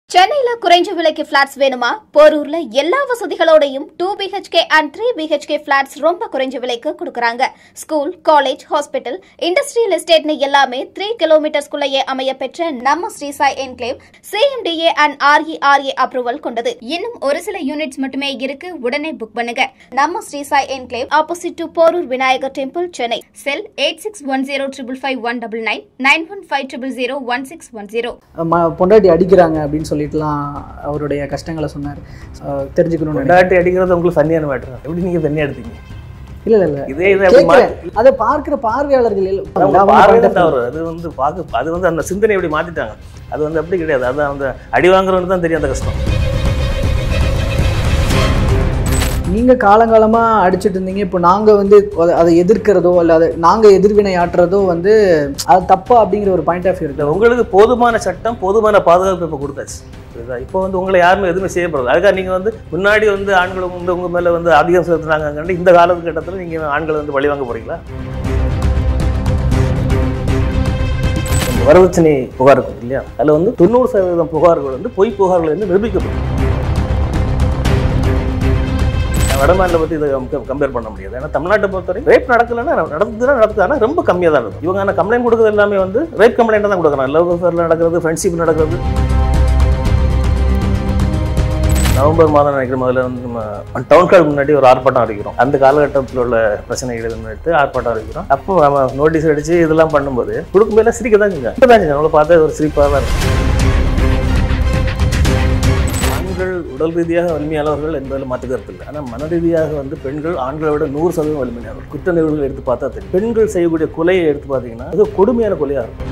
சென்னையில குறைஞ்ச விலைக்கு பிளாட்ஸ் வேணுமா போரூர்ல எல்லா வசதிகளோடையும் two BHK and three BHK flats ரொம்ப குறைஞ்ச விலைக்கு கொடுக்கறாங்க ஸ்கூல் காலேஜ் ஹாஸ்பிட்டல் இண்டஸ்ட்ரியல் எஸ்டேட்னு எல்லாமே த்ரீ கிலோமீட்டர்ஸ்குள்ளேயே அமைய பெற்ற நம்ம Sri Sai enclave CMDA and RERA approval கொண்டது இன்னும் ஒரு சில யூனிட்ஸ் மட்டுமே இருக்கு உடனே புக் பண்ணுங்க நம்ம Sri Sai enclave opposite to Porur Vinayagar temple Chennai cell eight six one zero triple five one double nine nine one five triple zero one six one zero ம பொண்டாட்டி அடிக்கிறாங்க அப்படின்னு சொல்லிட்டுலாம் அவருடைய கஷ்டங்களை சொன்னார் அஹ் தெரிஞ்சுக்கணும்னு நினைக்கிறேன் பொண்டாட்டி அடிக்கிறது உங்களுக்கு ஃபன்னியான மேட்டர் எப்படி நீங்க தண்ணி எடுத்தீங்க இல்லை இல்லை இல்லை இதே இது அப்படி கேட்குறேன் மாத்தி- அதை பார்க்குற பார்வையாளர்கள் இல்ல- அவங்க அவங்க பார்வையில point of view. தவறு அது வந்து பார்க்க அது வந்து அந்த சிந்தனை எப்படி மாத்திட்டாங்க அது வந்து அப்படி கிடையாது அது அந்த அடி வாங்குறவனுக்கு தான் தெரியும் அந்த கஷ்டம் நீங்க காலங்காலமா அடிச்சிட்டு இருந்தீங்க இப்போ நாங்க வந்து அதை- அதை எதிர்க்கிறதோ இல்லை அதை நாங்க எதிர்வினை ஆட்டுறதோ வந்து அது தப்பா அப்படிங்கிற ஒரு பாயிண்ட் ஆஃப் வியூ இல்ல இருக்கு உங்களுக்கு போதுமான சட்டம் போதுமான பாதுகாப்பு இப்போ கொடுத்தாச்சு புரியுதா இப்போ வந்து உங்களை யாருமே எதுவுமே செய்யப்படுறது அதுக்காக நீங்கள் வந்து முன்னாடி வந்து ஆண்கள் வந்து உங்கள் மேலே வந்து அதிகம் செலுத்துனாங்க இந்த காலகட்டத்தில் நீங்கள் ஆண்களை வந்து பழி வாங்க போறீங்களா இந்த வரதட்சணை புகார் இருக்கும் இல்லையா அதில் வந்து தொண்ணூறு சதவீதம் புகார்கள் வந்து பொய் புகார்கள் வந்து நிரூபிக்கப்படும் வடமாநில பற்றி இதை கம்பேர் பண்ண முடியாது ஏன்னா தமிழ்நாட்டை பொறுத்தவரை ரேப் நடக்கலைன்னா நடந்ததுன்னா நடக்குது ஆனால் ரொம்ப கம்மியாக தான் இருக்கும் இவங்க ஆனால் கம்ப்ளைண்ட் கொடுக்குறது எல்லாமே வந்து ரேப் கம்ப்ளைண்ட் தான் கொடுக்குறாங்க லவ் அஃபேரில் நடக்கிறது ஃப்ரெண்ட்ஷிப் நடக்கிறது நவம்பர் மாதம் நினைக்கிற முதல்ல வந்து நம்ம டவுன் ஹால் முன்னாடி ஒரு ஆர்ப்பாட்டம் அடிக்கிறோம் அந்த காலகட்டத்தில் உள்ள பிரச்சனைகளை முன்னிட்டு ஆர்ப்பாட்டம் அடிக்கிறோம் அப்போ நம்ம நோட்டீஸ் அடிச்சு இதெல்லாம் பண்ணும்போது கொடுக்கும்போது சிரிக்க தான் செஞ்சாங்க தான் செஞ்சாங்க அவங்கள பார்த்தா ஒரு சிரிப்பாக தான் இருக்கும் ஆண்கள் உடல் ரீதியாக வலிமையானவர்கள் என்பதில் மாற்று கருத்து இல்லை ஆனால் மன ரீதியாக வந்து பெண்கள் ஆண்களை விட நூறு சதவீதம் வலிமையானவர்கள் குற்ற நிகழ்வுகள் எடுத்து பார்த்தா தெரியும் பெண்கள் செய்யக்கூடிய கொலையை எடுத்து பார்த்தீங்கன்னா அது கொடுமையான கொலையாக இருக்கும்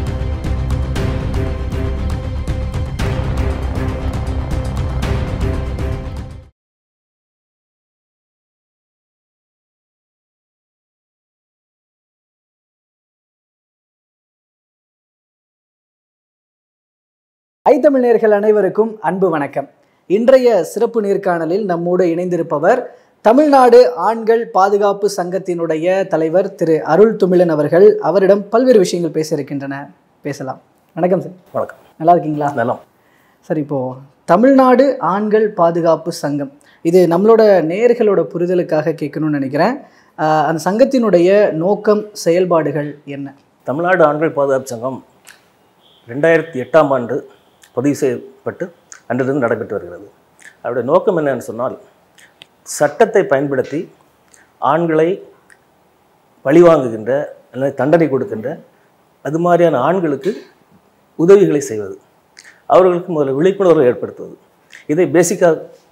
ஐத்தமிழ் நேயர்கள் அனைவருக்கும் அன்பு வணக்கம் இன்றைய சிறப்பு நேர்காணலில் நம்மோடு இணைந்திருப்பவர் தமிழ்நாடு ஆண்கள் பாதுகாப்பு சங்கத்தினுடைய தலைவர் திரு அருள் துமிழன் அவர்கள் அவரிடம் பல்வேறு விஷயங்கள் பேச இருக்கின்றன பேசலாம் வணக்கம் சார் வணக்கம் நல்லா இருக்கீங்களா நலம் சார் இப்போ தமிழ்நாடு ஆண்கள் பாதுகாப்பு சங்கம் இது நம்மளோட நேயர்களோட புரிதலுக்காக கேட்கணும்னு நினைக்கிறேன் ஆஹ் அந்த சங்கத்தினுடைய நோக்கம் செயல்பாடுகள் என்ன தமிழ்நாடு ஆண்கள் பாதுகாப்பு சங்கம் ரெண்டாயிரத்தி எட்டாம் ஆண்டு பதிவு செய்யப்பட்டு அன்றிலிருந்து நடைபெற்று வருகிறது அவருடைய நோக்கம் என்னன்னு சொன்னால் சட்டத்தை பயன்படுத்தி ஆண்களை பழிவாங்குகின்ற அல்லது தண்டனை கொடுக்கின்ற அது மாதிரியான ஆண்களுக்கு உதவிகளை செய்வது அவர்களுக்கு முதல்ல விழிப்புணர்வு ஏற்படுத்துவது இதை பேசிக்காக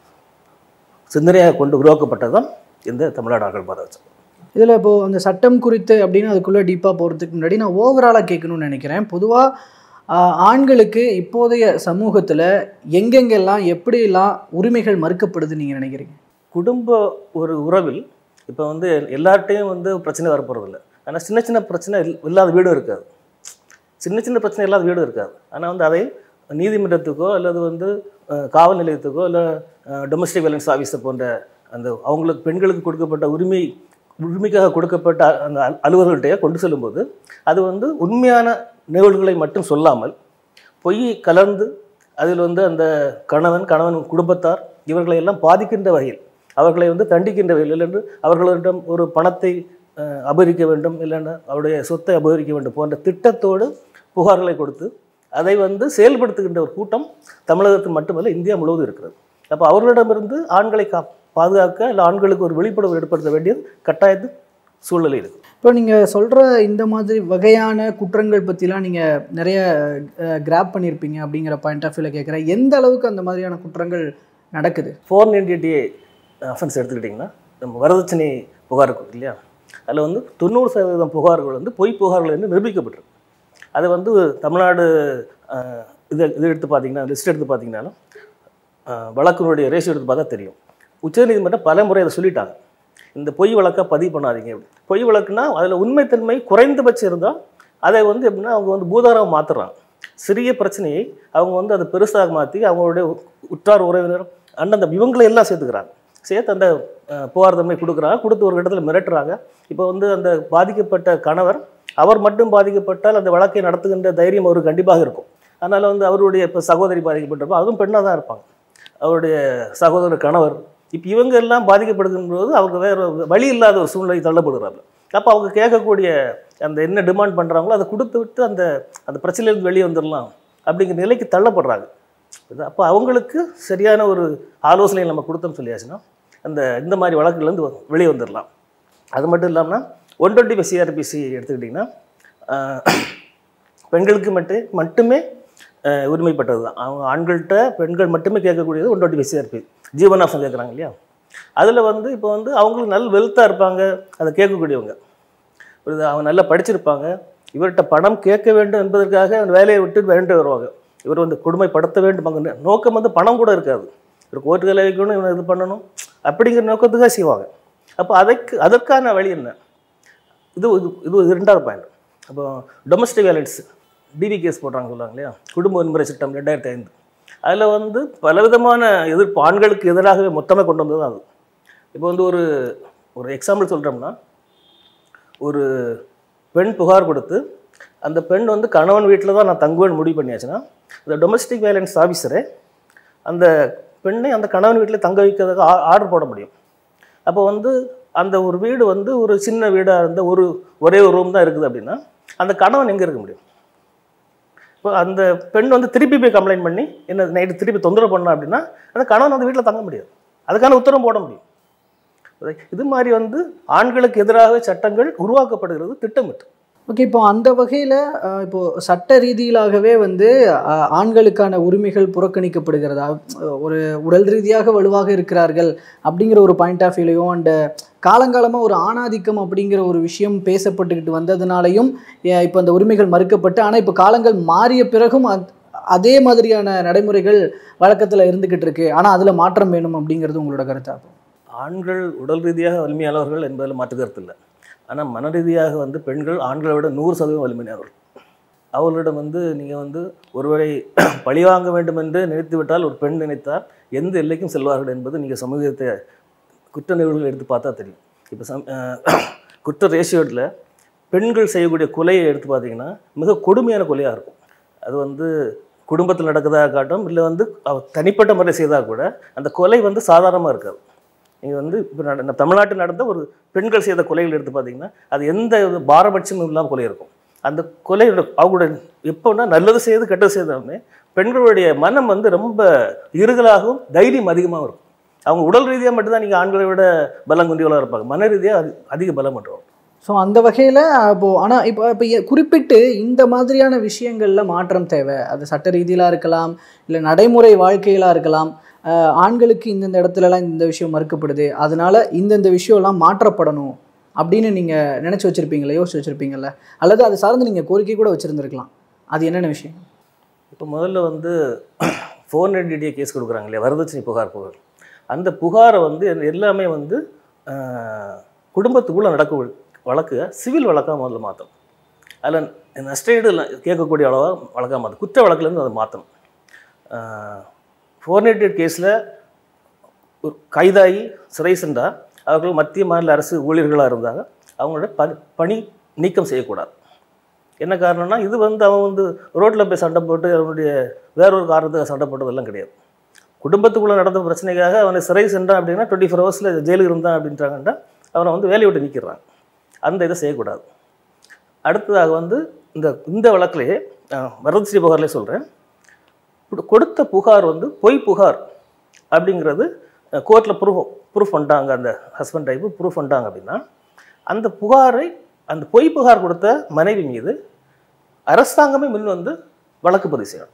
சிந்தனையாக கொண்டு உருவாக்கப்பட்டது தான் இந்த தமிழ்நாடு ஆண்கள் பாதுகாப்பு சங்கம் இதில் இப்போது அந்த சட்டம் குறித்து அப்படின்னு அதுக்குள்ளே டீப்பாக போகிறதுக்கு முன்னாடி நான் ஓவராலாக கேட்கணும்னு நினைக்கிறேன் பொதுவாக ஆண்களுக்கு இப்போதைய சமூகத்தில் எங்கெங்கெல்லாம் எப்படியெல்லாம் உரிமைகள் மறுக்கப்படுதுன்னு நீங்கள் நினைக்கிறீங்க குடும்ப ஒரு உறவில் இப்போ வந்து எல்லார்ட்டையும் வந்து பிரச்சனை வரப்போகிறதில்ல ஆனால் சின்ன சின்ன பிரச்சனை இல்- இல்லாத வீடும் இருக்காது சின்ன சின்ன பிரச்சனை இல்லாத வீடும் இருக்காது ஆனால் வந்து அதை நீதிமன்றத்துக்கோ அல்லது வந்து அஹ், காவல் நிலையத்துக்கோ இல்லை டொமஸ்டிக் வயலன்ஸ் ஆஃபீஸை போன்ற அந்த அவங்களுக்கு பெண்களுக்கு கொடுக்கப்பட்ட உரிமை உரிமைக்காக கொடுக்கப்பட்ட அந்த அல்- அலுவலர்கள்ட்டையே கொண்டு செல்லும்போது அது வந்து உண்மையான நிகழ்வுகளை மட்டும் சொல்லாமல் பொய் கலந்து அதில் வந்து அந்த கணவன் கணவன் குடும்பத்தார் இவர்களை எல்லாம் பாதிக்கின்ற வகையில் அவர்களை வந்து தண்டிக்கின்ற வகையில் இல்லைன்று அவர்களிடம் ஒரு பணத்தை அஹ், அபகரிக்க வேண்டும் இல்லைன்னா அவருடைய சொத்தை அபகரிக்க வேண்டும் போன்ற திட்டத்தோடு புகார்களை கொடுத்து அதை வந்து செயல்படுத்துகின்ற ஒரு கூட்டம் தமிழகத்தில் மட்டுமல்ல இந்தியா முழுவதும் இருக்கிறது அப்போ அவர்களிடமிருந்து ஆண்களை கா பாதுகாக்க இல்லை ஆண்களுக்கு ஒரு விழிப்புணர்வு ஏற்படுத்த வேண்டியது கட்டாயத்து சூழ்நிலை இருக்குது இப்போ நீங்கள் சொல்கிற இந்த மாதிரி வகையான குற்றங்கள் பற்றிலாம் நீங்கள் நிறைய கிராப் பண்ணியிருப்பீங்க அப்படிங்கிற பாயிண்ட் ஆஃப் வியூவில் கேட்குறேன் எந்த அளவுக்கு அந்த மாதிரியான குற்றங்கள் நடக்குது ஃபோர் நைன்டி டிஏ அஃபென்ஸ் எடுத்துக்கிட்டிங்கன்னா நம்ம வரதட்சணை புகார் இருக்கு இல்லையா அதில் வந்து தொண்ணூறு சதவீதம் புகார்கள் வந்து பொய் புகார்கள் என்று நிரூபிக்கப்பட்டிருக்கு அது வந்து தமிழ்நாடு அஹ், இது இது எடுத்து பார்த்தீங்கன்னா லிஸ்ட் எடுத்து பார்த்தீங்கன்னாலும் அஹ், வழக்கினுடைய ரேஷியோ எடுத்து பார்த்தா தெரியும் உச்சநீதிமன்றம் பல முறை அதை சொல்லிட்டாங்க இந்த பொய் வழக்கை பதிவு பண்ணாதீங்க அப்படி பொய் வழக்குனா அதில் உண்மைத்தன்மை குறைந்தபட்சம் இருந்தால் அதை வந்து எப்படின்னா அவங்க வந்து பூதாரம் மாற்றுறாங்க சிறிய பிரச்சனையை அவங்க வந்து அதை பெருசாக மாற்றி அவங்களுடைய உற்றார் உறவினர் அண்ணன் இவங்களை எல்லாம் சேர்த்துக்கிறாங்க சேர்த்து அந்த அஹ், புகார் தன்மை கொடுக்குறாங்க கொடுத்து ஒரு இடத்துல மிரட்டுறாங்க இப்போ வந்து அந்த பாதிக்கப்பட்ட கணவர் அவர் மட்டும் பாதிக்கப்பட்டால் அந்த வழக்கை நடத்துகின்ற தைரியம் அவருக்கு கண்டிப்பாக இருக்கும் அதனால் வந்து அவருடைய இப்போ சகோதரி பாதிக்கப்பட்டிருப்பா அதுவும் பெண்ணாக தான் இருப்பாங்க அவருடைய சகோதரர் கணவர் இப்போ இவங்க எல்லாம் பாதிக்கப்படுகின்ற போது அவங்க வேற வழி இல்லாத ஒரு சூழ்நிலை தள்ளப்படுறாங்க அப்போ அவங்க கேட்கக்கூடிய அந்த என்ன டிமாண்ட் பண்ணுறாங்களோ அதை கொடுத்து விட்டு அந்த அந்த பிரச்சனையிலேருந்து வெளியே வந்துடலாம் அப்படிங்கிற நிலைக்கு தள்ளப்படுறாங்க இது அப்போ அவங்களுக்கு சரியான ஒரு ஆலோசனை நம்ம கொடுத்தோம்னு சொல்லியாச்சுன்னா அந்த இந்த மாதிரி வழக்குலேருந்து வெளியே வந்துடலாம் அது மட்டும் இல்லாமல் ஒன் டுவெண்ட்டி ஃபைவ் சிஆர்பிசி எடுத்துக்கிட்டிங்கன்னா ஆஹ், பெண்களுக்கு மட்டும் மட்டுமே ஆஹ், உரிமைப்பட்டது தான் அவங்க ஆண்கள்கிட்ட பெண்கள் மட்டுமே கேட்கக்கூடியது ஒன் டுவெண்ட்டி ஃபைவ் சிஆர்பி ஜீவனாம்சம் கேட்குறாங்க இல்லையா அதில் வந்து இப்போ வந்து அவங்களுக்கு நல்ல வெல்த்தாக இருப்பாங்க அதை கேட்கக்கூடியவங்க புரியுதா அவங்க நல்லா படிச்சிருப்பாங்க இவர்கிட்ட பணம் கேட்க வேண்டும் என்பதற்காக அந்த வேலையை விட்டு வேண்டு வருவாங்க இவர் வந்து கொடுமைப்படுத்த வேண்டும் அங்கே நோக்கம் வந்து பணம் கூட இருக்காது இவர் கோர்ட்டுகளை வைக்கணும் இவனை இது பண்ணணும் அப்படிங்கிற நோக்கத்துக்காக செய்வாங்க அப்போ அதற்கு அதற்கான வழி என்ன இது இது இது இரண்டாவது பாயிண்ட் அப்போ டொமஸ்டிக் வேலன்ஸ் டிவி கேஸ் போடுறாங்க சொல்லுவாங்க இல்லையா குடும்ப வன்முறை சட்டம் ரெண்டாயிரத்தி ஐந்து அதில் வந்து பலவிதமான எதிர்ப்பு ஆண்களுக்கு எதிராகவே மொத்தமாக கொண்டு வந்தது தான் அது இப்போ வந்து ஒரு ஒரு எக்ஸாம்பிள் சொல்கிறோம்னா ஒரு பெண் புகார் கொடுத்து அந்த பெண் வந்து கணவன் வீட்டில் தான் நான் தங்குவேன்னு முடிவு பண்ணியாச்சுன்னா அந்த டொமஸ்டிக் வயலன்ஸ் ஆஃபீஸரே அந்த பெண்ணை அந்த கணவன் வீட்டில் தங்க வைக்கிறதுக்கு ஆர்டர் போட முடியும் அப்போ வந்து அந்த ஒரு வீடு வந்து ஒரு சின்ன வீடாக இருந்த ஒரு ஒரே ஒரு ரூம் தான் இருக்குது அப்படின்னா அந்த கணவன் எங்கே இருக்க முடியும் இப்போ அந்த பெண் வந்து திருப்பி போய் கம்ப்ளைண்ட் பண்ணி என்ன நைட்டு திருப்பி தொந்தரவு பண்ணா அப்படின்னா அந்த கணவன் அந்த வீட்டில் தங்க முடியாது அதுக்கான உத்தரவு போட முடியும் இது மாதிரி வந்து ஆண்களுக்கு எதிராக சட்டங்கள் உருவாக்கப்படுகிறது திட்டமிட்டு ஓகே இப்போ அந்த வகையில் இப்போ சட்ட ரீதியிலாகவே வந்து அஹ், ஆண்களுக்கான உரிமைகள் புறக்கணிக்கப்படுகிறதா அஹ், ஒரு உடல் ரீதியாக வலுவாக இருக்கிறார்கள் அப்படிங்கிற ஒரு பாயிண்ட் ஆஃப் வியூலையும் அண்ட் காலங்காலமாக ஒரு ஆணாதிக்கம் அப்படிங்கிற ஒரு விஷயம் பேசப்பட்டுக்கிட்டு வந்ததுனாலையும் அஹ், இப்போ அந்த உரிமைகள் மறுக்கப்பட்டு ஆனால் இப்போ காலங்கள் மாறிய பிறகும் அத்- அதே மாதிரியான நடைமுறைகள் வழக்கத்தில் இருந்துக்கிட்டு இருக்கு ஆனால் அதில் மாற்றம் வேணும் அப்படிங்கிறது உங்களோட கருத்தா ஆண்கள் உடல் ரீதியாக வலிமையானவர்கள் என்பதில் மாற்று கருத்து இல்லை ஆனால் மன ரீதியாக வந்து பெண்கள் ஆண்களை விட நூறு சதவீதம் வலிமையானவர்கள் அவர்களிடம் வந்து நீங்கள் வந்து ஒருவரை பழிவாங்க வேண்டும் என்று நினைத்து விட்டால் ஒரு பெண் நினைத்தால் எந்த எல்லைக்கும் செல்வார்கள் என்பது நீங்கள் சமூகத்தை குற்ற நிகழ்வுகள் எடுத்து பார்த்தா தெரியும் இப்போ சம் அஹ், குற்ற ரேஷியோட்டில் பெண்கள் செய்யக்கூடிய கொலையை எடுத்து பார்த்தீங்கன்னா மிக கொடுமையான கொலையாக இருக்கும் அது வந்து குடும்பத்தில் நடக்கிறதாக காட்டும் இல்லை வந்து அவ தனிப்பட்ட முறை செய்தால் கூட அந்த கொலை வந்து சாதாரணமாக இருக்காது நீங்கள் வந்து இப்போ நட தமிழ்நாட்டில் நடந்த ஒரு பெண்கள் செய்த கொலைகள் எடுத்து பார்த்தீங்கன்னா அது எந்த ஒரு பாரபட்சமும் இல்லாமல் கொலை இருக்கும் அந்த கொலையோட அவங்களோட எப்போன்னா நல்லது செய்து கெட்டது செய்தாலுமே பெண்களுடைய மனம் வந்து ரொம்ப இருகலாகவும் தைரியம் அதிகமாகவும் இருக்கும் அவங்க உடல் ரீதியாக மட்டும்தான் நீங்கள் ஆண்களை விட பலம் குண்டிகளாக இருப்பாங்க மன ரீதியாக அது அதிக பலம் பண்ணுறோம் ஸோ அந்த வகையில் இப்போது ஆனால் இப்போ இப்போ எ- குறிப்பிட்டு இந்த மாதிரியான விஷயங்களில் மாற்றம் தேவை அது சட்ட ரீதியிலாக இருக்கலாம் இல்லை நடைமுறை வாழ்க்கையிலாக இருக்கலாம் அஹ், ஆண்களுக்கு இந்தந்த இடத்துலலாம் இந்த விஷயம் மறுக்கப்படுது அதனால இந்தந்த விஷயம்லாம் மாற்றப்படணும் அப்படின்னு நீங்கள் நினச்சி வச்சுருப்பீங்களா யோசிச்சு வச்சுருப்பீங்கல்ல அல்லது அது சார்ந்து நீங்கள் கோரிக்கை கூட வச்சுருந்துருக்கலாம் அது என்னென்ன விஷயம் இப்போ முதல்ல வந்து ஃபோர் டிடிஏ கேஸ் கொடுக்குறாங்க இல்லையா வரதட்சணை புகார் புகார் அந்த புகாரை வந்து எல்லாமே வந்து ஆஹ், குடும்பத்துக்குள்ளே நடக்க வழக்கு சிவில் வழக்காக முதல்ல மாற்றணும் அதில் நஷ்டஈடு கேட்கக்கூடிய அளவாக வழக்காக மாற்றணும் குற்ற வழக்குலேருந்து அதை மாற்றணும் ஃபோர் கேஸில் ஒரு கைதாகி சிறை சென்றால் அவர்கள் மத்திய மாநில அரசு ஊழியர்களாக இருந்தாங்க அவங்களோட பணி பணி நீக்கம் செய்யக்கூடாது என்ன காரணம்னா இது வந்து அவன் வந்து ரோட்டில் போய் சண்டை போட்டு அவனுடைய வேறொரு காரணத்துக்கு சண்டை போட்டதெல்லாம் கிடையாது குடும்பத்துக்குள்ளே நடந்த பிரச்சனைக்காக அவனை சிறை சென்றான் அப்படின்னா டுவெண்ட்டி ஃபோர் ஹவர்ஸில் ஜெயிலுக்கு இருந்தான் அப்படின்றாங்கன்னா அவனை வந்து வேலையை விட்டு நீக்கிறாங்க அந்த இதை செய்யக்கூடாது அடுத்ததாக வந்து இந்த இந்த வழக்கிலேயே வரதட்சணை புகார்லேயே சொல்கிறேன் கொடுத்த புகார் வந்து பொய் புகார் அப்படிங்கிறது கோர்ட்டில் ப்ரூஃப் ப்ரூஃப் பண்ணிட்டாங்க அந்த ஹஸ்பண்ட் டைப்பு ப்ரூஃப் பண்ணிட்டாங்க அப்படின்னா அந்த புகாரை அந்த பொய் புகார் கொடுத்த மனைவி மீது அரசாங்கமே முன் வந்து வழக்கு பதிவு செய்யணும்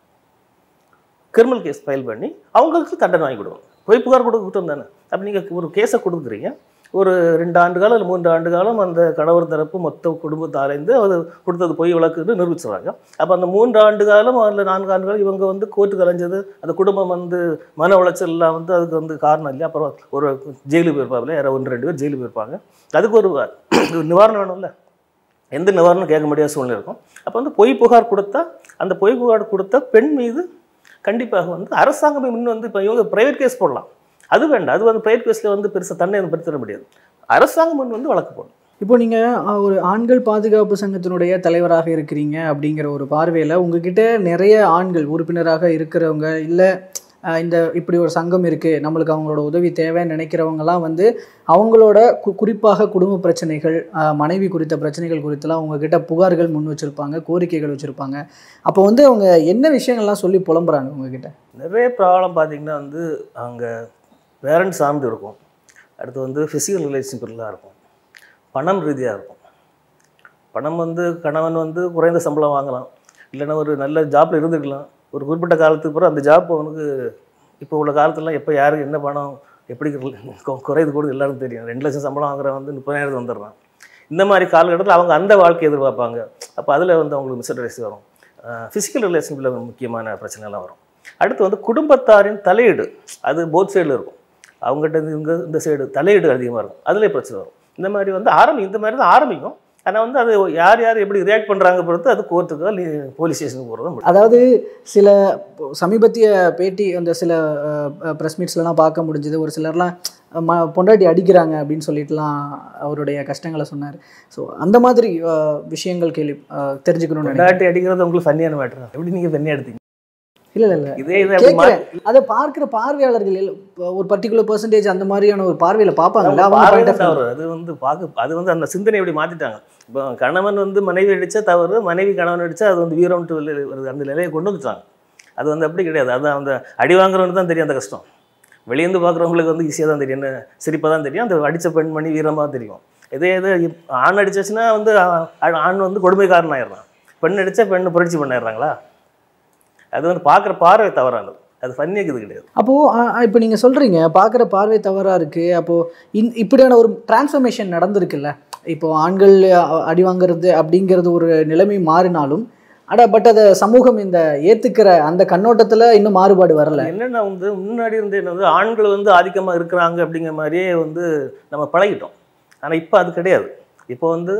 கிரிமினல் கேஸ் ஃபைல் பண்ணி அவங்களுக்கு தண்டனை வாங்கி கொடுக்கணும் பொய் புகார் கொடுக்க குற்றம் தானே அப்போ நீங்கள் ஒரு கேஸை கொடுக்குறீங்க ஒரு ரெண்டு ஆண்டு காலம் இல்லை மூன்று ஆண்டு காலம் அந்த கணவர் தரப்பு மொத்த குடும்பத்தை அலைந்து அது கொடுத்தது பொய் வழக்குன்னு நிரூபிச்சிடுறாங்க அப்போ அந்த மூன்று ஆண்டு காலம் அதில் நான்கு ஆண்டு காலம் இவங்க வந்து கோர்ட்டுக்கு அலைஞ்சது அந்த குடும்பம் வந்து மன உளைச்சல் எல்லாம் வந்து அதுக்கு வந்து காரணம் இல்லையா அப்புறம் ஒரு ஜெயிலுக்கு போயிருப்பாங்களே யாரோ ஒன்று ரெண்டு பேர் ஜெயிலுக்கு போயிருப்பாங்க அதுக்கு ஒரு ஒரு நிவாரணம் வேணும்ல எந்த நிவாரணம் கேட்க முடியாத சூழ்நிலை இருக்கும் அப்போ வந்து பொய் புகார் கொடுத்தா அந்த பொய் புகார் கொடுத்த பெண் மீது கண்டிப்பாக வந்து அரசாங்கமே முன் வந்து இப்போ இவங்க ப்ரைவேட் கேஸ் போடலாம் அது வேண்டாம் அது வந்து ப்ரைவேட் கேஸில் வந்து பெருசாக தண்டனை பெற்றுத்தர முடியாது அரசாங்கம் முன் வந்து வழக்கு போடணும் இப்போ நீங்கள் ஒரு ஆண்கள் பாதுகாப்பு சங்கத்தினுடைய தலைவராக இருக்கிறீங்க அப்படிங்கிற ஒரு பார்வையில் உங்ககிட்ட நிறைய ஆண்கள் உறுப்பினராக இருக்கிறவங்க இல்லை இந்த இப்படி ஒரு சங்கம் இருக்குது நம்மளுக்கு அவங்களோட உதவி தேவைன்னு நினைக்கிறவங்கலாம் வந்து அவங்களோட கு குறிப்பாக குடும்ப பிரச்சனைகள் ஆஹ் மனைவி குறித்த பிரச்சனைகள் குறித்தெல்லாம் உங்ககிட்ட புகார்கள் முன் வச்சுருப்பாங்க கோரிக்கைகள் வச்சுருப்பாங்க அப்போ வந்து அவங்க என்ன விஷயங்கள்லாம் சொல்லி புலம்புறாங்க உங்ககிட்ட நிறைய ப்ராப்ளம் பார்த்தீங்கன்னா வந்து அங்கே பேரண்ட் சார்ந்து இருக்கும் அடுத்து வந்து ஃபிசிக்கல் ரிலேஷன்ஷிப்லாம் இருக்கும் பணம் ரீதியாக இருக்கும் பணம் வந்து கணவன் வந்து குறைந்த சம்பளம் வாங்கலாம் இல்லைன்னா ஒரு நல்ல ஜாப்பில் இருந்துக்கலாம் ஒரு குறிப்பிட்ட காலத்துக்கு பிறகு அந்த ஜாப் அவனுக்கு இப்போ உள்ள காலத்துலலாம் எப்போ யாருக்கு என்ன பணம் எப்படி கு- குறையுது கூட எல்லாருக்கும் தெரியும் ரெண்டு லட்சம் சம்பளம் வாங்குறவன் வந்து முப்பதாயிரத்து வந்துடுறான் இந்த மாதிரி காலகட்டத்தில் அவங்க அந்த வாழ்க்கை எதிர்பார்ப்பாங்க அப்போ அதில் வந்து அவங்களுக்கு மிஸ்அண்டர்ஸ் வரும் ஃபிசிக்கல் ரிலேஷன்ஷிப்பில் முக்கியமான பிரச்சனைலாம் வரும் அடுத்து வந்து குடும்பத்தாரின் தலையீடு அது போத் சைடில் இருக்கும் அவங்ககிட்ட இருந்து இவங்க இந்த சைடு தலையீடு அதிகமாக இருக்கும் அதிலே பிரச்சனை வரும் இந்த மாதிரி வந்து ஆரம்பி இந்த மாதிரி தான் ஆரம்பிக்கும் ஆனால் வந்து அது யார் யார் எப்படி ரியாக்ட் பண்ணுறாங்க பொறுத்து அது கோர்ட்டுக்கோ இல்லை போலீஸ் ஸ்டேஷனுக்கு போகிறது முடியும் அதாவது சில சமீபத்திய பேட்டி அந்த சில ப்ரெஸ் மீட்ஸ்லாம் பார்க்க முடிஞ்சது ஒரு சிலர்லாம் ம பொண்டாட்டி அடிக்கிறாங்க அப்படின்னு சொல்லிட்டுலாம் அவருடைய கஷ்டங்களை சொன்னார் ஸோ அந்த மாதிரி அஹ், விஷயங்கள் கேள்வி அஹ், தெரிஞ்சுக்கணும்னு நினைக்கிறேன் பொண்டாட்டி அடிக்கிறது உங்களுக்கு ஃபன்னியான மேட்டர் எப்படி நீங்கள் ஃபன்னி எடுத்தீங்க இல்லை இல்லை இல்லை இதே இது அப்படி கேட்குறேன் அதை பார்க்குற பார்வையாளர்கள் இல்ல- இப்ப ஒரு பர்டிகுலர் பர்சன்டேஜ் அந்த மாதிரியான ஒரு பார்வையில் பார்ப்பாங்கல்ல அவங்க பார்வை point of view. தவறு அது வந்து பார்க்க அது வந்து அந்த சிந்தனை எப்படி மாற்றிட்டாங்க இப்போ கணவன் வந்து மனைவி அடித்தா தவறு மனைவி கணவன் அடித்தா அது வந்து வீரம்ட்டு வருது அந்த நிலையை கொண்டு வந்துட்டாங்க அது வந்து அப்படி கிடையாது அது அந்த அடி வாங்குறவனுக்கு தான் தெரியும் அந்த கஷ்டம் வெளியேந்து பார்க்குறவங்களுக்கு வந்து ஈஸியாக தான் தெரியும் என்ன சிரிப்பாக தான் தெரியும் அந்த அடித்த பெண்மணி வீரமாக தெரியும் இதே இது இப்- ஆண் அடிச்சாச்சுன்னா வந்து ஆ- ஆண் வந்து கொடுமைக்காரன் ஆயிடுறான் பெண் அடித்தா பெண்ணு புரட்சி பண்ணிடுறாங்களா அது வந்து பார்க்குற பார்வை தவறானது அது ஃபன்னியாக கிடையாது அப்போது இப்போ நீங்கள் சொல்கிறீங்க பார்க்குற பார்வை தவறாக இருக்குது அப்போது இந் இப்படியான ஒரு டிரான்ஸ்ஃபர்மேஷன் நடந்திருக்குல்ல இப்போ ஆண்கள் அ- அடி வாங்குறது அப்படிங்கிறது ஒரு நிலைமை மாறினாலும் அட பட் அதை சமூகம் இந்த ஏற்றுக்கிற அந்த கண்ணோட்டத்தில் இன்னும் மாறுபாடு வரல என்னென்ன வந்து முன்னாடி இருந்து என்ன வந்து ஆண்கள் வந்து ஆதிக்கமாக இருக்கிறாங்க அப்படிங்கிற மாதிரியே வந்து நம்ம பழகிட்டோம் ஆனால் இப்போ அது கிடையாது இப்போ வந்து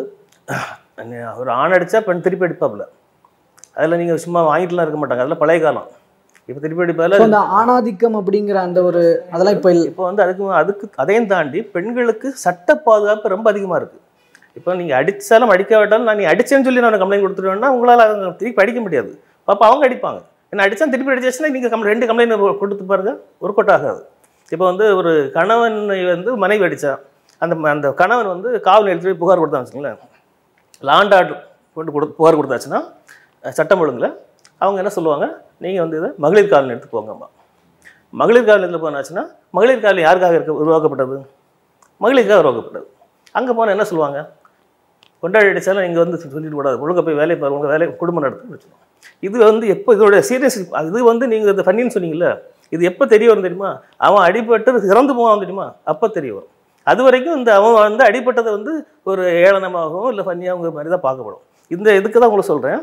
ஒரு ஆண் அடித்தா பெண் திருப்பி அடிப்பாப்புல அதில் நீங்கள் சும்மா வாங்கிட்டுலாம் இருக்க மாட்டாங்க அதெல்லாம் பழைய காலம் இப்போ திருப்பி ஸோ அடிப்பதில் அந்த ஆணாதிக்கம் அப்படிங்கிற அந்த ஒரு அதெல்லாம் இப்போ இல்லை இப்போ வந்து அதுக்கு அதுக்கு அதையும் தாண்டி பெண்களுக்கு சட்ட பாதுகாப்பு ரொம்ப அதிகமாக இருக்குது இப்போ நீங்கள் அடித்தாலும் அடிக்காவிட்டாலும் நான் நீ அடிச்சேன்னு சொல்லி நான் கம்ப்ளைண்ட் கொடுத்துருவேன்னா உங்களால் அவங்க திருப்பி அடிக்க முடியாது அப்போ அவங்க அடிப்பாங்க என்ன அடித்தா திருப்பி அடிச்சாச்சுன்னா நீங்கள் கம் ரெண்டு கம்ப்ளைண்ட் கொடுத்து பாருங்க ஒர்க் அவுட் ஆகாது இப்போ வந்து ஒரு கணவனை வந்து மனைவி அடித்தா அந்த அந்த கணவன் வந்து காவல் நிலையத்தில் போய் புகார் கொடுத்தான்னு வச்சுங்களேன் லாண்ட் ஆர்டர் போட்டு கொடு புகார் கொடுத்தாச்சுன்னா அஹ், சட்டம் ஒழுங்கில் அவங்க என்ன சொல்லுவாங்க நீங்கள் வந்து இதை மகளிர் காவல் நிலையத்துக்கு போங்கம்மா மகளிர் காவல் நிலையத்தில் போனாச்சுன்னா மகளிர் காவல் யாருக்காக இருக்க உருவாக்கப்பட்டது மகளிருக்காக உருவாக்கப்பட்டது அங்கே போனால் என்ன சொல்லுவாங்க கொண்டாடி அடித்தாலும் இங்கே வந்து சொல்லிட்டு கூடாது ஒழுங்கா போய் வேலையை பாரு உங்கள் வேலையை குடும்பம் நடத்துன்னு வச்சுக்கோங்க இது வந்து எப்போ இதோட சீரியஸ் இது வந்து நீங்கள் இந்த ஃபன்னின்னு சொன்னீங்கல்ல இது எப்போ தெரிய வரும் தெரியுமா அவன் அடிபட்டு இறந்து போவான் தெரியுமா அப்போ தெரிய வரும் அது வரைக்கும் இந்த அவன் வந்து அடிபட்டதை வந்து ஒரு ஏளனமாகவும் இல்லை ஃபன்னியாகுங்கிற மாதிரி தான் பார்க்கப்படும் இந்த இதுக்கு தான் உங்களுக்கு சொல்கிறேன்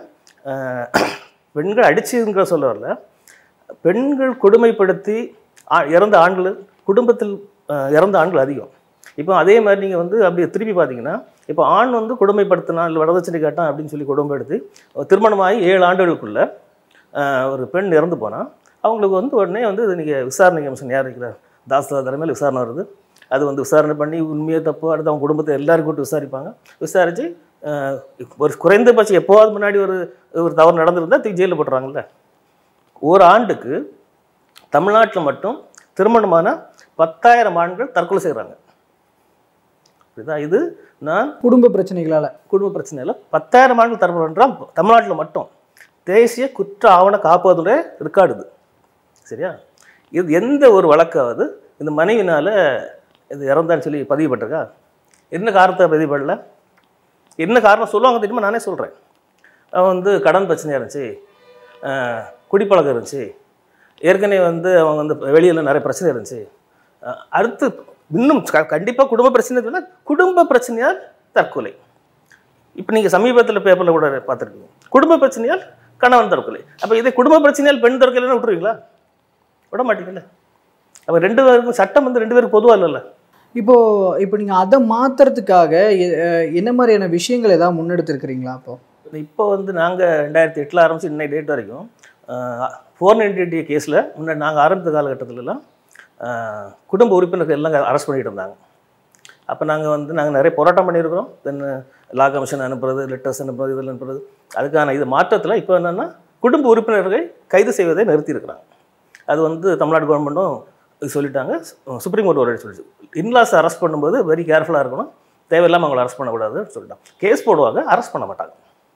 பெண்கள் அடிச்சுங்கிற சொல்ல வரல பெண்கள் கொடுமைப்படுத்தி ஆ- இறந்த ஆண்கள் குடும்பத்தில் அஹ், இறந்த ஆண்கள் அதிகம் இப்போ அதே மாதிரி நீங்கள் வந்து அப்படி திருப்பி பார்த்தீங்கன்னா இப்போ ஆண் வந்து கொடுமைப்படுத்தினா இல்லை வரதட்சணை கேட்டான் அப்படின்னு சொல்லி கொடுமைப்படுத்தி திருமணமாகி ஏழு ஆண்டுகளுக்குள்ள அஹ், ஒரு பெண் இறந்து போனால் அவங்களுக்கு வந்து உடனே வந்து நீங்கள் விசாரணை கமிஷன் யார் இருக்கிறார் தாஸ்தா தலைமையில் விசாரணை வருது அது வந்து விசாரணை பண்ணி உண்மையை தப்பு அடுத்து அவங்க குடும்பத்தை எல்லாரும் கூட்டு விசாரிப்பாங்க விசாரித்து ஒரு குறைந்தபட்சம் எப்போவாது முன்னாடி ஒரு ஒரு தவறு நடந்திருந்தால் தூக்கி ஜெயிலில் போட்டுறாங்கல்ல ஒரு ஆண்டுக்கு தமிழ்நாட்டில் மட்டும் திருமணமான பத்தாயிரம் ஆண்கள் தற்கொலை செய்கிறாங்க புரியுதா இது நான் குடும்ப பிரச்சனைகளால் குடும்ப பிரச்சனையில் பத்தாயிரம் ஆண்கள் தற்கொலை பண்ணுறான் தமிழ்நாட்டில் மட்டும் தேசிய குற்ற ஆவண காப்பகத்துடைய ரெக்கார்டு இது சரியா இது எந்த ஒரு வழக்காவது இந்த மனைவினால் இது இறந்தான்னு சொல்லி பதிவுப்பட்டிருக்கா என்ன காரணத்தை பதிவுப்படல என்ன காரணம் சொல்லுவாங்க தெரியுமா நானே சொல்கிறேன் அவன் வந்து கடன் பிரச்சனையாக இருந்துச்சு அஹ் குடிப்பழக்கம் இருந்துச்சு ஏற்கனவே வந்து அவன் வந்து வெளியில் நிறைய பிரச்சனை இருந்துச்சு அஹ் அடுத்து இன்னும் கண்டிப்பாக குடும்ப பிரச்சனை இருக்குன்னா குடும்ப பிரச்சனையால் தற்கொலை இப்போ நீங்கள் சமீபத்தில் பேப்பரில் கூட பார்த்துருக்கீங்க குடும்ப பிரச்சனையால் கணவன் தற்கொலை அப்போ இதே குடும்ப பிரச்சனையால் பெண் தற்கொலைன்னு விட்டுருவீங்களா விட மாட்டீங்கல்ல அப்போ ரெண்டு பேருக்கும் சட்டம் வந்து ரெண்டு பேருக்கு பொதுவாக இல்லைல்ல இப்போ இப்போ நீங்கள் அதை மாற்றுறதுக்காக என்ன மாதிரியான விஷயங்கள் ஏதாவது முன்னெடுத்திருக்கிறீங்களா அப்போ இப்போ வந்து நாங்கள் ரெண்டாயிரத்தி எட்டில் ஆரம்பிச்சு இன்னைக்கு டேட் வரைக்கும் ஃபோர் நைன்டி எயிட்டி கேஸில் முன்னாடி நாங்கள் ஆரம்பித்த காலகட்டத்திலலாம் ஆஹ், குடும்ப உறுப்பினர்கள் எல்லாம் அரெஸ்ட் பண்ணிட்டு இருந்தாங்க அப்போ நாங்கள் வந்து நாங்கள் நிறைய போராட்டம் பண்ணியிருக்கிறோம் தென் லா கமிஷன் அனுப்புறது லெட்டர்ஸ் அனுப்புறது இதில் அனுப்புறது அதுக்கான இது மாற்றத்தில் இப்போ என்னென்னா குடும்ப உறுப்பினர்களை கைது செய்வதை நிறுத்தியிருக்கிறாங்க அது வந்து தமிழ்நாடு கவர்மெண்ட்டும் இது சொல்லிட்டாங்க சு- சுப்ரீம் கோர்ட் ஒரு சொல்லிச்சு இன்லாஸ் அரெஸ்ட் பண்ணும்போது வெரி கேர்ஃபுல்லாக இருக்கணும் தேவையில்லாமல் அவங்கள அரெஸ்ட் பண்ணக்கூடாதுன்னு சொல்லிட்டாங்க கேஸ் போடுவாங்க அரெஸ்ட் பண்ண மாட்டாங்க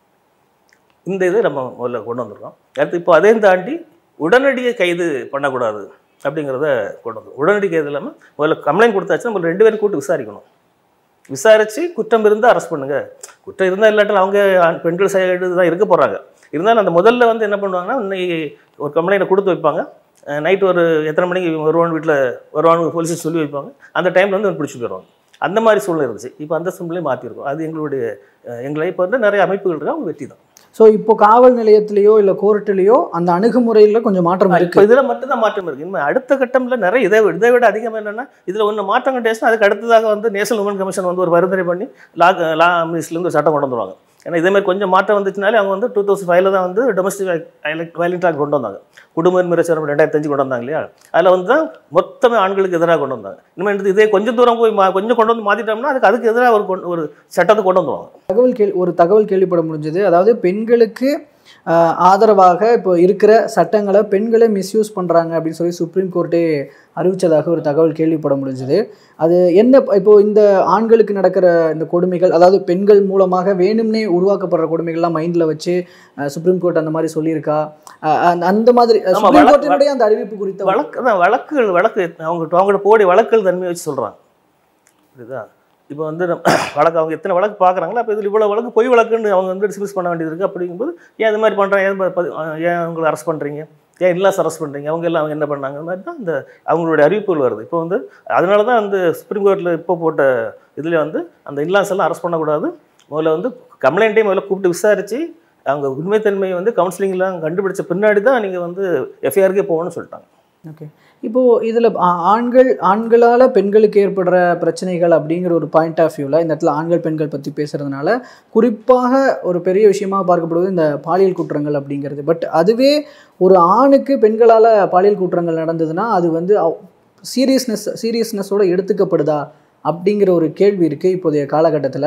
இந்த இதை நம்ம முதல்ல கொண்டு வந்திருக்கோம் அடுத்து இப்போ அதையும் தாண்டி உடனடியே கைது பண்ணக்கூடாது அப்படிங்கிறத கொண்டு வந்தோம் உடனடி கைது இல்லாமல் முதல்ல கம்ப்ளைண்ட் கொடுத்தாச்சுன்னா முதல்ல ரெண்டு பேரும் கூட்டு விசாரிக்கணும் விசாரித்து குற்றம் இருந்தால் அரெஸ்ட் பண்ணுங்க குற்றம் இருந்தால் இல்லாட்டில் அவங்க ஆண் பெண்கள் சைடு தான் இருக்க போகிறாங்க இருந்தாலும் அந்த முதல்ல வந்து என்ன பண்ணுவாங்கன்னா இன்னைக்கு ஒரு கம்ப்ளைண்ட்டை கொடுத்து வைப்பாங்க நைட் ஒரு எத்தனை மணிக்கு வருவான்னு வீட்டில் வருவான்னு போலீஸ் சொல்லி வைப்பாங்க அந்த டைமில் வந்து பிடிச்சி போயிடுவாங்க அந்த மாதிரி சூழ்நிலை இருந்துச்சு இப்போ அந்த சூழ்நிலையை மாற்றிருக்கோம் அது எங்களுடைய அஹ், எங்களை இப்போ வந்து நிறைய அமைப்புகள் இருக்கு அவங்க வெற்றி தான் ஸோ இப்போ காவல் நிலையத்திலேயோ இல்லை கோர்ட்டிலேயோ அந்த அணுகுமுறையில் கொஞ்சம் மாற்றம் இப்போ இருக்கு இதில் மட்டும்தான் மாற்றம் இருக்குது இனிமேல் அடுத்த கட்டமில் நிறைய இதை விட- இதை விட அதிகம் என்னென்னா இதில் ஒன்று மாற்றம் கண்டேஷன் அதுக்கு அடுத்ததாக வந்து நேஷனல் உமன் கமிஷன் வந்து ஒரு பரிந்துரை பண்ணி லா லா மினிஸ்ட்லேருந்து ஒரு சட்டம் கொண்டு வந்துருவாங்க ஏன்னா இதே மாதிரி கொஞ்சம் மாற்றம் வந்துச்சுனாலே அவங்க வந்து டூ தௌசண்ட் ஃபைவ்ல தான் வந்து டொமஸ்டிக் வயலண்ட் ஆக்ட் கொண்டு வந்தாங்க குடும்ப முறை சட்டம் ரெண்டாயிரத்தஞ்சு கொண்டு வந்தாங்க இல்லையா அதில் வந்து தான் மொத்தமே ஆண்களுக்கு எதிராக கொண்டு வந்தாங்க இனிமேல் இந்த இதே கொஞ்சம் தூரம் போய் மா- கொஞ்சம் கொண்டு வந்து மாற்றிட்டோம்னா அதுக்கு அதுக்கு எதிராக ஒரு கொண்டு- ஒரு சட்டத்தை கொண்டு வந்துருவாங்க தகவல் கேள் ஒரு தகவல் கேள்விப்பட முடிஞ்சது அதாவது பெண்களுக்கு ஆஹ், ஆதரவாக இப்போ இருக்கிற சட்டங்களை பெண்களை மிஸ்யூஸ் பண்ணுறாங்க அப்படின்னு சொல்லி சுப்ரீம் கோர்ட்டே அறிவிச்சதாக ஒரு தகவல் கேள்விப்பட முடிஞ்சது அது என்ன இப்போ இந்த ஆண்களுக்கு நடக்கிற இந்த கொடுமைகள் அதாவது பெண்கள் மூலமாக வேணும்னே உருவாக்கப்படுற கொடுமைகள்லாம் மைண்டில் வச்சு ஆஹ், சுப்ரீம் கோர்ட் அந்த மாதிரி சொல்லியிருக்கா ஆஹ், அந்த- அந்த மாதிரி ஆமா, சுப்ரீம் வழக்கு- கோர்ட்டினுடைய அந்த அறிவிப்பு குறித்த வழக்கு தான் வழக்குகள் வழக்கு அவங்க அவங்களோட போடி வழக்குகள் தன்மையை வச்சு சொல்கிறாங்க புரியுதா இப்போ வந்து நம்ம வழக்கு அவங்க எத்தனை வழக்கு பார்க்குறாங்களோ அப்போ இதில் இவ்வளோ வழக்கு பொய் வழக்குன்னு அவங்க வந்து டிஸ்மிஸ் பண்ண வேண்டியது இருக்குது அப்படிங்கும்போது ஏன் இது மாதிரி பண்ணுறாங்க ஏன் ப- ப- ஏன் அவங்களை அரெஸ்ட் பண்ணுறீங்க ஏன் இல்லாஸ் அரெஸ்ட் பண்ணுறீங்க அவங்க எல்லாம் அவங்க என்ன பண்ணாங்க அந்த மாதிரி தான் இந்த அவங்களுடைய அறிவிப்புகள் வருது இப்போ வந்து அதனால தான் அந்த சுப்ரீம் கோர்ட்டில் இப்போ போட்ட இதில் வந்து அந்த இல்லாஸ் எல்லாம் அரெஸ்ட் பண்ணக்கூடாது முதல்ல வந்து கம்ப்ளைண்ட்டையும் முதல்ல கூப்பிட்டு விசாரித்து அவங்க உண்மைத்தன்மையை வந்து கவுன்சிலிங்லாம் கண்டுபிடிச்ச பின்னாடி தான் நீங்கள் வந்து எஃப்ஐஆருக்கே போகணும்னு சொல்லிட்டாங்க ஓகே இப்போ இதில் ஆண்கள் ஆண்களால் பெண்களுக்கு ஏற்படுற பிரச்சனைகள் அப்படிங்கிற ஒரு பாயிண்ட் ஆஃப் வியூவில் இந்த இடத்துல ஆண்கள் பெண்கள் பற்றி பேசுகிறதுனால குறிப்பாக ஒரு பெரிய விஷயமா பார்க்கப்படுவது இந்த பாலியல் குற்றங்கள் அப்படிங்கிறது பட் அதுவே ஒரு ஆணுக்கு பெண்களால் பாலியல் குற்றங்கள் நடந்ததுன்னா அது வந்து சீரியஸ்னஸ் சீரியஸ்னஸோட எடுத்துக்கப்படுதா அப்படிங்கிற ஒரு கேள்வி இருக்குது இப்போதைய காலகட்டத்தில்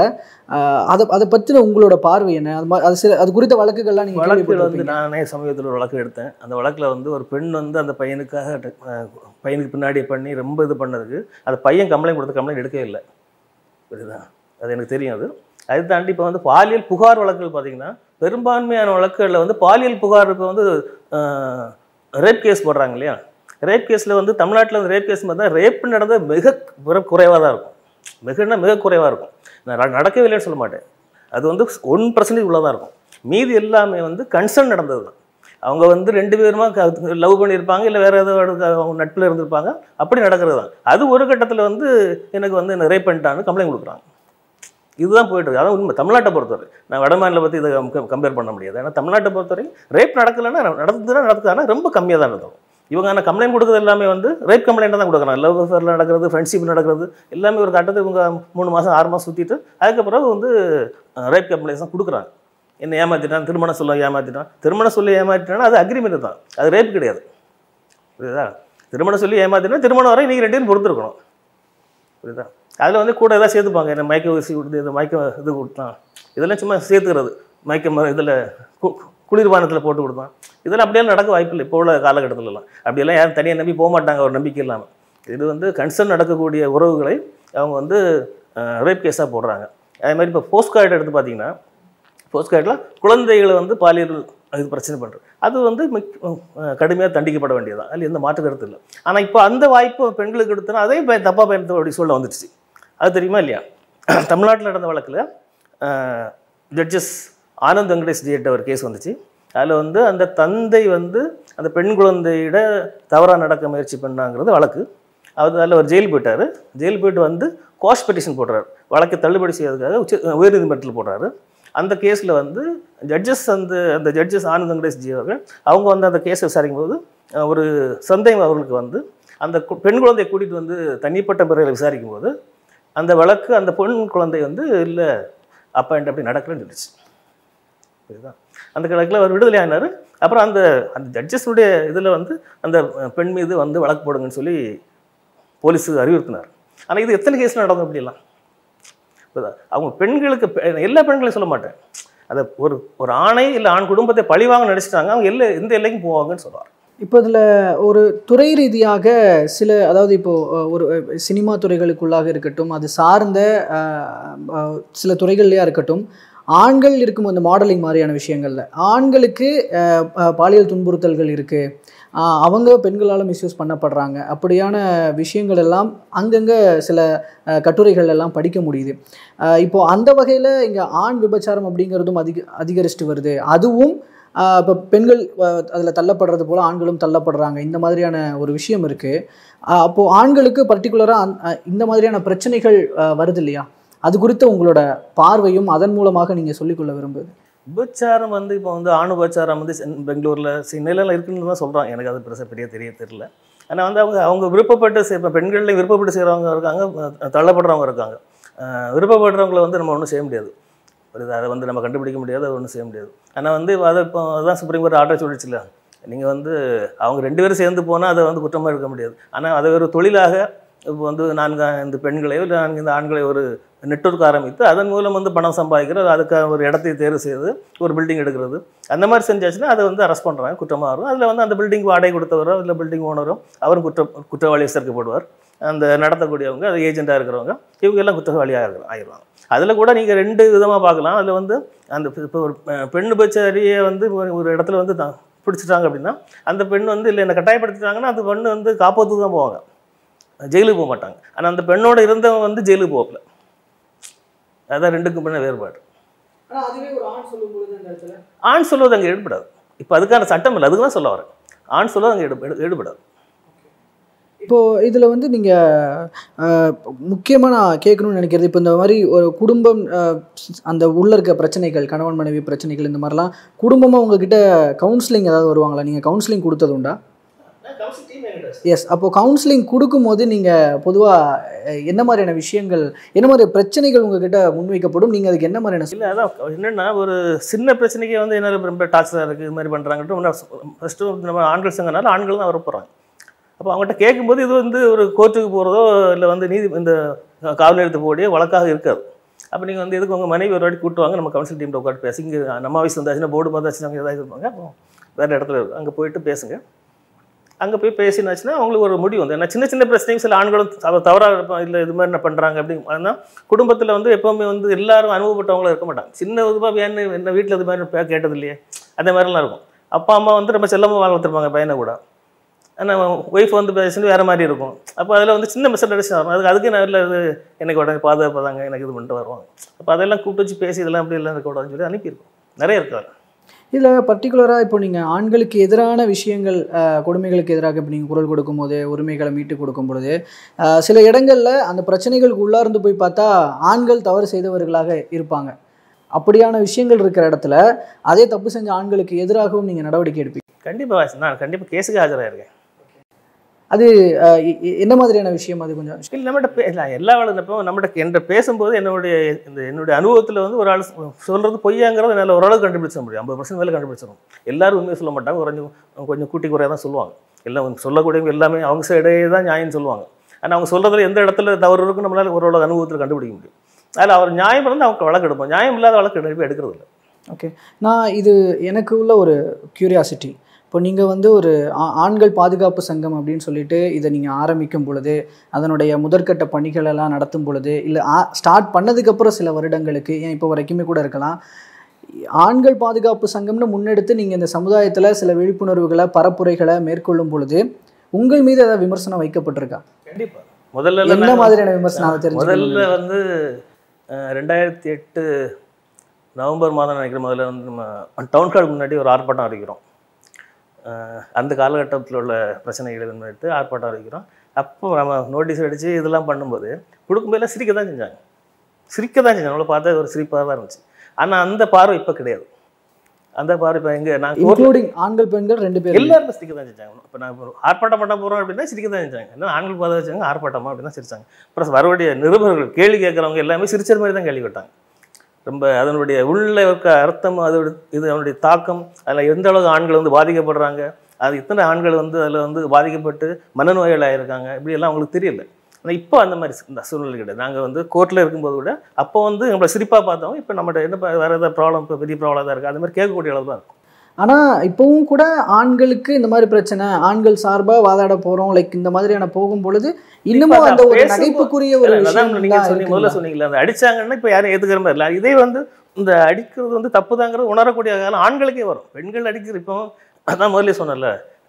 அதை அதை பற்றின உங்களோட பார்வை என்ன அது மா- அது சில அது குறித்த வழக்குகள்லாம் நீங்கள் வழக்கில் வந்து நானே சமீபத்தில் ஒரு வழக்கு எடுத்தேன் அந்த வழக்கில் வந்து ஒரு பெண் வந்து அந்த பையனுக்காக ட- அஹ் பையனுக்கு பின்னாடி பண்ணி ரொம்ப இது பண்ணதுக்கு அந்த பையன் கம்ப்ளைண்ட் கொடுத்த கம்ப்ளைண்ட் எடுக்கவே இல்லை புரியுதா அது எனக்கு தெரியும் அது அதை தாண்டி இப்போ வந்து பாலியல் புகார் வழக்குகள் பார்த்தீங்கன்னா பெரும்பான்மையான வழக்குகளில் வந்து பாலியல் புகார் இப்போ வந்து ரேப் கேஸ் போடுறாங்க இல்லையா ரேப் கேஸில் வந்து தமிழ்நாட்டில் வந்து ரேப் கேஸ் பார்த்தா ரேப் நடந்தது மிக மிக குறைவாக தான் இருக்கும் மிகன்னா மிக குறைவாக இருக்கும் நான் நட- நடக்கவே இல்லைன்னு சொல்ல மாட்டேன் அது வந்து ஒன் பர்சன்டேஜ் உள்ளதாக இருக்கும் மீதி எல்லாமே வந்து கன்சர்ன் நடந்தது தான் அவங்க வந்து ரெண்டு பேருமா லவ் பண்ணியிருப்பாங்க இல்லை வேறு ஏதோ ஒரு க- அவங்க நட்பில் இருந்திருப்பாங்க அப்படி நடக்கிறது தான் அது ஒரு கட்டத்தில் வந்து எனக்கு வந்து என்ன ரேப் பண்ணிட்டான்னு கம்ப்ளைண்ட் கொடுக்குறாங்க இதுதான் போயிட்டு இருக்கு அதான் உண்மை தமிழ்நாட்டை பொறுத்தவரை நான் வடமாநில பற்றி இதை கம்பேர் பண்ண முடியாது ஏன்னா தமிழ்நாட்டை பொறுத்தவரை ரேப் நடக்கலைன்னா நடந்ததுன்னா நடக்குதுன்னா ரொம்ப கம்மியாக தான் நடக்கும் இவங்க ஆனால் கம்ப்ளைண்ட் கொடுக்குறது எல்லாமே வந்து ரேப் கம்ப்ளைண்ட் தான் கொடுக்குறாங்க லவ் அஃபேரில் நடக்கிறது ஃப்ரெண்ட்ஷிப் நடக்கிறது எல்லாமே ஒரு கட்டத்துக்கு இவங்க மூணு மாதம் ஆறு மாதம் சுற்றிட்டு அதுக்கப்புறம் வந்து ரேப் கம்ப்ளைண்ட்ஸ் தான் கொடுக்குறாங்க என்ன ஏமாத்திட்டான் திருமணம் சொல்ல ஏமாத்திட்டான் திருமணம் சொல்லி ஏமாத்திட்டானா அது அக்ரிமெண்ட் தான் அது ரேப் கிடையாது புரியுதா திருமணம் சொல்லி ஏமாத்தினா திருமணம் வரை நீங்கள் ரெண்டு பேரும் பொறுத்திருக்கணும் புரியுதா அதில் வந்து கூட ஏதாவது சேர்த்துப்பாங்க என்ன மயக்க ஊசி கொடுத்து இந்த மயக்க இது கொடுத்தான் இதெல்லாம் சும்மா சேர்த்துக்கிறது மயக்க இதில் குளிர்பானத்தில் போட்டு கொடுத்தான் இதெல்லாம் அப்படியே நடக்க வாய்ப்பில்லை இப்போ உள்ள காலகட்டத்திலலாம் அப்படியெல்லாம் யாரும் தனியாக நம்பி போக மாட்டாங்க ஒரு நம்பிக்கை இல்லாமல் இது வந்து கன்சர்ன் நடக்கக்கூடிய உறவுகளை அவங்க வந்து ரேப் கேஸாக போடுறாங்க அதே மாதிரி இப்போ போஸ்ட் கார்டு எடுத்து பார்த்தீங்கன்னா போஸ்ட் கார்டில் குழந்தைகளை வந்து பாலியல் இது பிரச்சனை பண்ணுறது அது வந்து கடுமையாக தண்டிக்கப்பட வேண்டியதான் அதில் எந்த மாற்று கருத்து இல்லை ஆனால் இப்போ அந்த வாய்ப்பு பெண்களுக்கு எடுத்தனா அதையும் பய தப்பாக பயன்படுத்த அப்படி சொல்ல வந்துடுச்சு அது தெரியுமா இல்லையா தமிழ்நாட்டில் நடந்த வழக்கில் ஜட்ஜஸ் ஆனந்த் வெங்கடேஷ் ஜிட்ட ஒரு கேஸ் வந்துச்சு அதில் வந்து அந்த தந்தை வந்து அந்த பெண் குழந்தையிட தவறாக நடக்க முயற்சி பண்ணாங்கிறது வழக்கு அது அதில் அவர் ஜெயில் போயிட்டார் ஜெயில் போயிட்டு வந்து கோஷ் பெட்டிஷன் போடுறாரு வழக்கை தள்ளுபடி செய்யறதுக்காக உச்ச உயர்நீதிமன்றத்தில் போடுறாரு அந்த கேஸில் வந்து ஜட்ஜஸ் வந்து அந்த ஜட்ஜஸ் ஆனந்த் வெங்கடேஷ் ஜி அவர்கள் அவங்க வந்து அந்த கேஸை விசாரிக்கும் போது அஹ், ஒரு சந்தேகம் அவர்களுக்கு வந்து அந்த கு- பெண் குழந்தையை கூட்டிகிட்டு வந்து தனிப்பட்ட முறையில் விசாரிக்கும் போது அந்த வழக்கு அந்த பெண் குழந்தை வந்து இல்லை அப்பா என்கிட்ட அப்படி நடக்கலன்னு சொல்லிச்சு புரியுதா அந்த கணக்கில் அவர் விடுதலை ஆனார் அப்புறம் அந்த அந்த ஜட்ஜஸுடைய இதில் வந்து அந்த அஹ், பெண் மீது வந்து வழக்கு போடுங்கன்னு சொல்லி போலீஸு அறிவுறுத்தினார் ஆனால் இது எத்தனை கேஸில் நடக்கும் அப்படிலாம் இப்ப அவங்க பெண்களுக்கு பெ- எல்லா பெண்களையும் சொல்ல மாட்டேன் அதை ஒரு ஒரு ஆணை இல்லை ஆண் குடும்பத்தை பழிவாங்க நினைச்சிட்டாங்க அவங்க எல்லை எந்த எல்லைக்கும் போவாங்கன்னு சொல்லுவார் இப்போ இதில் ஒரு துறை ரீதியாக சில அதாவது இப்போ அஹ், ஒரு அஹ், சினிமா துறைகளுக்குள்ளாக இருக்கட்டும் அது சார்ந்த அஹ், அஹ், சில துறைகள்லையா இருக்கட்டும் ஆண்கள் இருக்கும் அந்த மாடலிங் மாதிரியான விஷயங்கள்ல ஆண்களுக்கு அஹ், அஹ், பாலியல் துன்புறுத்தல்கள் இருக்கு அஹ், அவங்க பெண்களால் மிஸ்யூஸ் பண்ணப்படுறாங்க அப்படியான விஷயங்கள் எல்லாம் அங்கங்கே சில அஹ், கட்டுரைகள் எல்லாம் படிக்க முடியுது அஹ், இப்போ அந்த வகையில் இங்கே ஆண் விபச்சாரம் அப்படிங்கிறதும் அதிக அதிகரிச்சுட்டு வருது அதுவும் இப்போ பெண்கள் அதில் தள்ளப்படுறது போல் ஆண்களும் தள்ளப்படுறாங்க இந்த மாதிரியான ஒரு விஷயம் இருக்குது அப்போது ஆண்களுக்கு பர்டிகுலராக இந்த மாதிரியான பிரச்சனைகள் அஹ், வருது இல்லையா அது குறித்த உங்களோட பார்வையும் அதன் மூலமாக நீங்கள் சொல்லிக்கொள்ள விரும்புது விபச்சாரம் வந்து இப்போ வந்து ஆணு விபச்சாரம் வந்து சென்- பெங்களூர்ல சென்னையிலலாம் இருக்குன்னு தான் சொல்கிறாங்க எனக்கு அது பெருசாக பெரிய தெரிய தெரியல ஆனால் வந்து அவங்க அவங்க விருப்பப்பட்டு செய்- இப்போ பெண்களில் விருப்பப்பட்டு செய்கிறவங்க இருக்காங்க அஹ் தள்ளப்படுறவங்க இருக்காங்க அஹ் விருப்பப்படுறவங்கள வந்து நம்ம ஒன்றும் செய்ய முடியாது ஒரு அதை வந்து நம்ம கண்டுபிடிக்க முடியாது அதை ஒன்றும் செய்ய முடியாது ஆனால் வந்து அதை இப்போ அதான் சுப்ரீம் கோர்ட் ஆர்டர் சொல்லிச்சுல நீங்கள் வந்து அவங்க ரெண்டு பேரும் சேர்ந்து போனால் அதை வந்து குற்றமாக எடுக்க முடியாது ஆனால் அதை ஒரு தொழிலாக இப்போ வந்து நான்கு இந்த பெண்களையோ இல்லை நான்கு இந்த ஆண்களை ஒரு நெட்வொர்க் ஆரம்பித்து அதன் மூலம் வந்து பணம் சம்பாதிக்கிறது அதுக்காக ஒரு இடத்தை தேர்வு செய்து ஒரு பில்டிங் எடுக்கிறது அந்த மாதிரி செஞ்சாச்சுன்னா அதை வந்து அரெஸ்ட் பண்ணுறாங்க குற்றமாக வரும் அதில் வந்து அந்த பில்டிங் வாடகை கொடுத்தவரோ இல்லை பில்டிங் ஓனரோ அவரும் குற்ற குற்றவாளியாக சேர்க்கப்படுவார் அந்த நடத்தக்கூடியவங்க அது ஏஜென்ட்டாக இருக்கிறவங்க இவங்க எல்லாம் குற்றவாளியாக ஆயிடுவாங்க அதில் கூட நீங்கள் ரெண்டு விதமாக பார்க்கலாம் அதில் வந்து அந்த இப்போ ஒரு பெ- பெண் பச்சாரியை வந்து ஒரு- ஒரு இடத்துல வந்து தான் பிடிச்சிட்டாங்க அப்படின்னா அந்த பெண் வந்து இல்லை என்னை கட்டாயப்படுத்திட்டாங்கன்னா அந்த பெண் வந்து காப்பாற்றுக்கு தான் போவாங்க ஜெயிலுக்கு போக மாட்டாங்க ஆனால் அந்த பெண்ணோட இருந்தவன் வந்து ஜெயிலுக்கு போகல அதான் ரெண்டுக்கும் பண்ண வேறுபாடு ஆண் சொல்வது அங்கே ஈடுபடாது இப்போ அதுக்கான சட்டம் இல்லை அதுக்கு தான் சொல்ல வரேன் ஆண் சொல்வது அங்கே ஈடு ஈடுபடாது இப்போது இதில் வந்து நீங்கள் முக்கியமாக நான் கேட்கணும்னு நினைக்கிறது இப்போ இந்த மாதிரி ஒரு குடும்பம் அஹ், அந்த உள்ள இருக்க பிரச்சனைகள் கணவன் மனைவி பிரச்சனைகள் இந்த மாதிரிலாம் குடும்பமாக உங்ககிட்ட கவுன்சிலிங் ஏதாவது வருவாங்களா நீங்கள் கவுன்சிலிங் கொடுத்தது உண்டா எஸ் அப்போ கவுன்சிலிங் கொடுக்கும்போது நீங்கள் பொதுவாக என்ன மாதிரியான விஷயங்கள் என்ன மாதிரி பிரச்சனைகள் உங்ககிட்ட முன்வைக்கப்படும் நீங்கள் அதுக்கு என்ன மாதிரியான இல்லை அதான் என்னென்னா ஒரு சின்ன பிரச்சனைக்கே வந்து என்ன ரொம்ப டார்ச்சராக இருக்குது இது மாதிரி பண்ணுறாங்கட்டு ஃபஸ்ட்டு நம்ம ஆண்கள் சங்கனால ஆண்கள் தான் வரப்போகிறாங்க அப்போ அவங்ககிட்ட கேட்கும்போது இது வந்து ஒரு கோர்ட்டுக்கு போகிறதோ இல்லை வந்து நீதி இந்த காவல் நிலையத்து போடியோ வழக்காக இருக்காது அப்போ நீங்கள் வந்து எதுக்கு உங்கள் மனைவி ஒரு வாட்டி கூட்டுவாங்க நம்ம கவுன்சில் டீம்ல உட்காந்து பேசி இங்கே நம்ம ஆஃபீஸ் வந்தாச்சுன்னா போர்டு வந்தாச்சுன்னா அவங்க ஏதாவது இருப்பாங்க அப்போ வேறு இடத்துல இருக்கும் அங்கே போயிட்டு பேசுங்க அங்கே போய் பேசினாச்சுன்னா அவங்களுக்கு ஒரு முடிவு வந்து ஏன்னா சின்ன சின்ன பிரச்சனையும் சில ஆண்களும் தவ- தவறாக இருப்பான் இல்லை இது மாதிரி என்ன பண்ணுறாங்க அப்படின்னு ஆனால் குடும்பத்தில் வந்து எப்போவுமே வந்து எல்லாரும் அனுபவப்பட்டவங்களும் இருக்க மாட்டாங்க சின்ன இதுவாக ஏன்னு என்ன வீட்டில் இது மாதிரி பே- கேட்டது இல்லையே அந்த மாதிரிலாம் இருக்கும் அப்பா அம்மா வந்து ரொம்ப செல்லமாக வளர்த்துருப்பாங்க பையனை கூட ஆனால் ஒய்ஃப் வந்து பேசுறது வேறு மாதிரி இருக்கும் அப்போ அதில் வந்து சின்ன மிஸ் அண்டர்ஸ்டாண்டிங் வரும் அதுக்கு அதுக்கு நான் இல்லை இது எனக்கு உடனே பாதுகாப்பு தாங்க எனக்கு இது பண்ணிட்டு வருவாங்க அப்போ அதெல்லாம் கூப்பிட்டு வச்சு பேசி இதெல்லாம் அப்படி எல்லாம் இருக்கக்கூடாதுன்னு சொல்லி அனுப்பியிருக்கோம் நிறைய இருக்காது இதில் பர்டிகுலராக இப்போ நீங்கள் ஆண்களுக்கு எதிரான விஷயங்கள் அஹ், கொடுமைகளுக்கு எதிராக இப்போ நீங்கள் குரல் கொடுக்கும்போது உரிமைகளை மீட்டு கொடுக்கும் பொழுது அஹ், சில இடங்களில் அந்த பிரச்சனைகளுக்கு உள்ளார்ந்து போய் பார்த்தா ஆண்கள் தவறு செய்தவர்களாக இருப்பாங்க அப்படியான விஷயங்கள் இருக்கிற இடத்துல அதே தப்பு செஞ்ச ஆண்களுக்கு எதிராகவும் நீங்கள் நடவடிக்கை எடுப்பீங்க கண்டிப்பாக நான் கண்டிப்பாக கேஸுக்கு ஆஜராயிருக்கேன் அது அஹ், எ- எ- என்ன மாதிரியான விஷயம் அது கொஞ்சம் இல்லை நம்மகிட்ட பே இல்லை எல்லா வேலை இப்போ நம்மகிட்ட என்கிட்ட பேசும்போது என்னுடைய இந்த என்னுடைய அனுபவத்தில் வந்து ஒரு ஆள் சொல்கிறது பொய்யாங்கிறத என்னால் ஓரளவு கண்டுபிடிச்ச முடியும் ஐம்பது பர்சன்ட் மேலே கண்டுபிடிச்சிடும் எல்லாரும் உண்மையை சொல்ல மாட்டாங்க கொஞ்சம் கொஞ்சம் கூட்டி குறையாக தான் சொல்லுவாங்க எல்லாம் சொல்லக்கூடியவங்க எல்லாமே அவங்க சைடே தான் நியாயம்னு சொல்லுவாங்க ஆனால் அவங்க சொல்கிறதுல எந்த இடத்துல தவறு இருக்குன்னு நம்மளால் ஓரளவு அனுபவத்தில் கண்டுபிடிக்க முடியும் அதில் அவர் நியாயம் இருந்தால் அவங்க வழக்கு எடுப்போம் நியாயம் இல்லாத வழக்கு எடுப்பு எடுக்கிறது இல்லை ஓகே நான் இது எனக்கு உள்ள ஒரு கியூரியாசிட்டி இப்போ நீங்கள் வந்து ஒரு ஆ- ஆண்கள் பாதுகாப்பு சங்கம் அப்படின்னு சொல்லிட்டு இதை நீங்கள் ஆரம்பிக்கும் பொழுது அதனுடைய முதற்கட்ட பணிகள் எல்லாம் நடத்தும் பொழுது இல்லை ஸ்டார்ட் பண்ணதுக்கப்புறம் சில வருடங்களுக்கு ஏன் இப்போ வரைக்குமே கூட இருக்கலாம் ஆண்கள் பாதுகாப்பு சங்கம்னு முன்னெடுத்து நீங்கள் இந்த சமுதாயத்தில் சில விழிப்புணர்வுகளை பரப்புரைகளை மேற்கொள்ளும் பொழுது உங்கள் மீது ஏதாவது விமர்சனம் வைக்கப்பட்டிருக்கா கண்டிப்பாக முதல்ல என்ன நாங்க- மாதிரியான விமர்சனம் அதை தெரிஞ்சு முதல்ல வந்து அஹ், ரெண்டாயிரத்தி எட்டு நவம்பர் மாதம் நினைக்கிற முதல்ல வந்து நம்ம டவுன் ஹால் முன்னாடி ஒரு ஆர்ப்பாட்டம் அறிவிக்கிறோம் அஹ், அந்த காலகட்டத்தில் உள்ள பிரச்சனைகளை முன்னிட்டு ஆர்ப்பாட்டம் அறிவிக்கிறோம் அப்போ நம்ம நோட்டீஸ் அடித்து இதெல்லாம் பண்ணும்போது கொடுக்கும்போதெல்லாம் சிரிக்க தான் செஞ்சாங்க சிரிக்க தான் செஞ்சாங்க நம்மளை பார்த்தா ஒரு சிரிப்பாக தான் இருந்துச்சு ஆனால் அந்த பார்வை இப்போ கிடையாது அந்த பார்வை இப்போ எங்கே நான் இன்க்ளூடிங் ஆண்கள் பெண்கள் ரெண்டு பேரும் எல்லாருமே சிரிக்க தான் செஞ்சாங்க இப்போ நான் இப்போ ஆர்ப்பாட்டம் பண்ண போகிறோம் அப்படின்னா சிரிக்க தான் செஞ்சாங்க என்ன ஆண்கள் பாதை வச்சாங்க ஆர்ப்பாட்டமா அப்படின்னு சிரிச்சாங்க அப்புறம் வரக்கூடிய நிருபர்கள் கேள்வி கேட்குறவங்க எல்லாமே சிரிச்ச மாதிரி தான் கேள்வி கேட்டாங்க ரொம்ப அதனுடைய உள்ள இருக்க அர்த்தம் அதோட இது அதனுடைய தாக்கம் அதில் எந்த அளவுக்கு ஆண்கள் வந்து பாதிக்கப்படுறாங்க அது இத்தனை ஆண்கள் வந்து அதில் வந்து பாதிக்கப்பட்டு மனநோயாளி ஆயிருக்காங்க இப்படி எல்லாம் அவங்களுக்கு தெரியல ஆனால் இப்போ அந்த மாதிரி சூ- இந்த சூழ்நிலை கிடையாது நாங்கள் வந்து கோர்ட்டில் இருக்கும்போது கூட அப்போ வந்து நம்மளை சிரிப்பாக பார்த்தோம் இப்போ நம்மகிட்ட என்ன ப- வேற ஏதாவது ப்ராப்ளம் இப்போ பெரிய ப்ராப்ளம் தான் இருக்குது அது மாதிரி கேட்கக்கூடிய அளவு தான் இருக்கும் ஆனால் இப்போவும் கூட ஆண்களுக்கு இந்த மாதிரி பிரச்சனை ஆண்கள் சார்பாக வாதாட போகிறோம் லைக் இந்த மாதிரியான போகும் பொழுது இன்னமும் அந்த ஒரு பேசும்போது- நகைப்புக்குரிய ஒரு இல்ல, அதான் விஷயம் நீங்க தான் சொன்னீங்க முதல்ல இருக்குங்களா? சொன்னீங்களா அந்த அடிச்சாங்கன்னா இப்போ யாரும் ஏத்துக்கிற மாதிரி இல்லை இதே வந்து இந்த அடிக்கிறது வந்து தப்புதாங்கிறது உணரக்கூடிய காலம் ஆண்களுக்கே வரும் பெண்கள் அடிக்கிறது இப்போ அதான் முதல்ல சொன்னல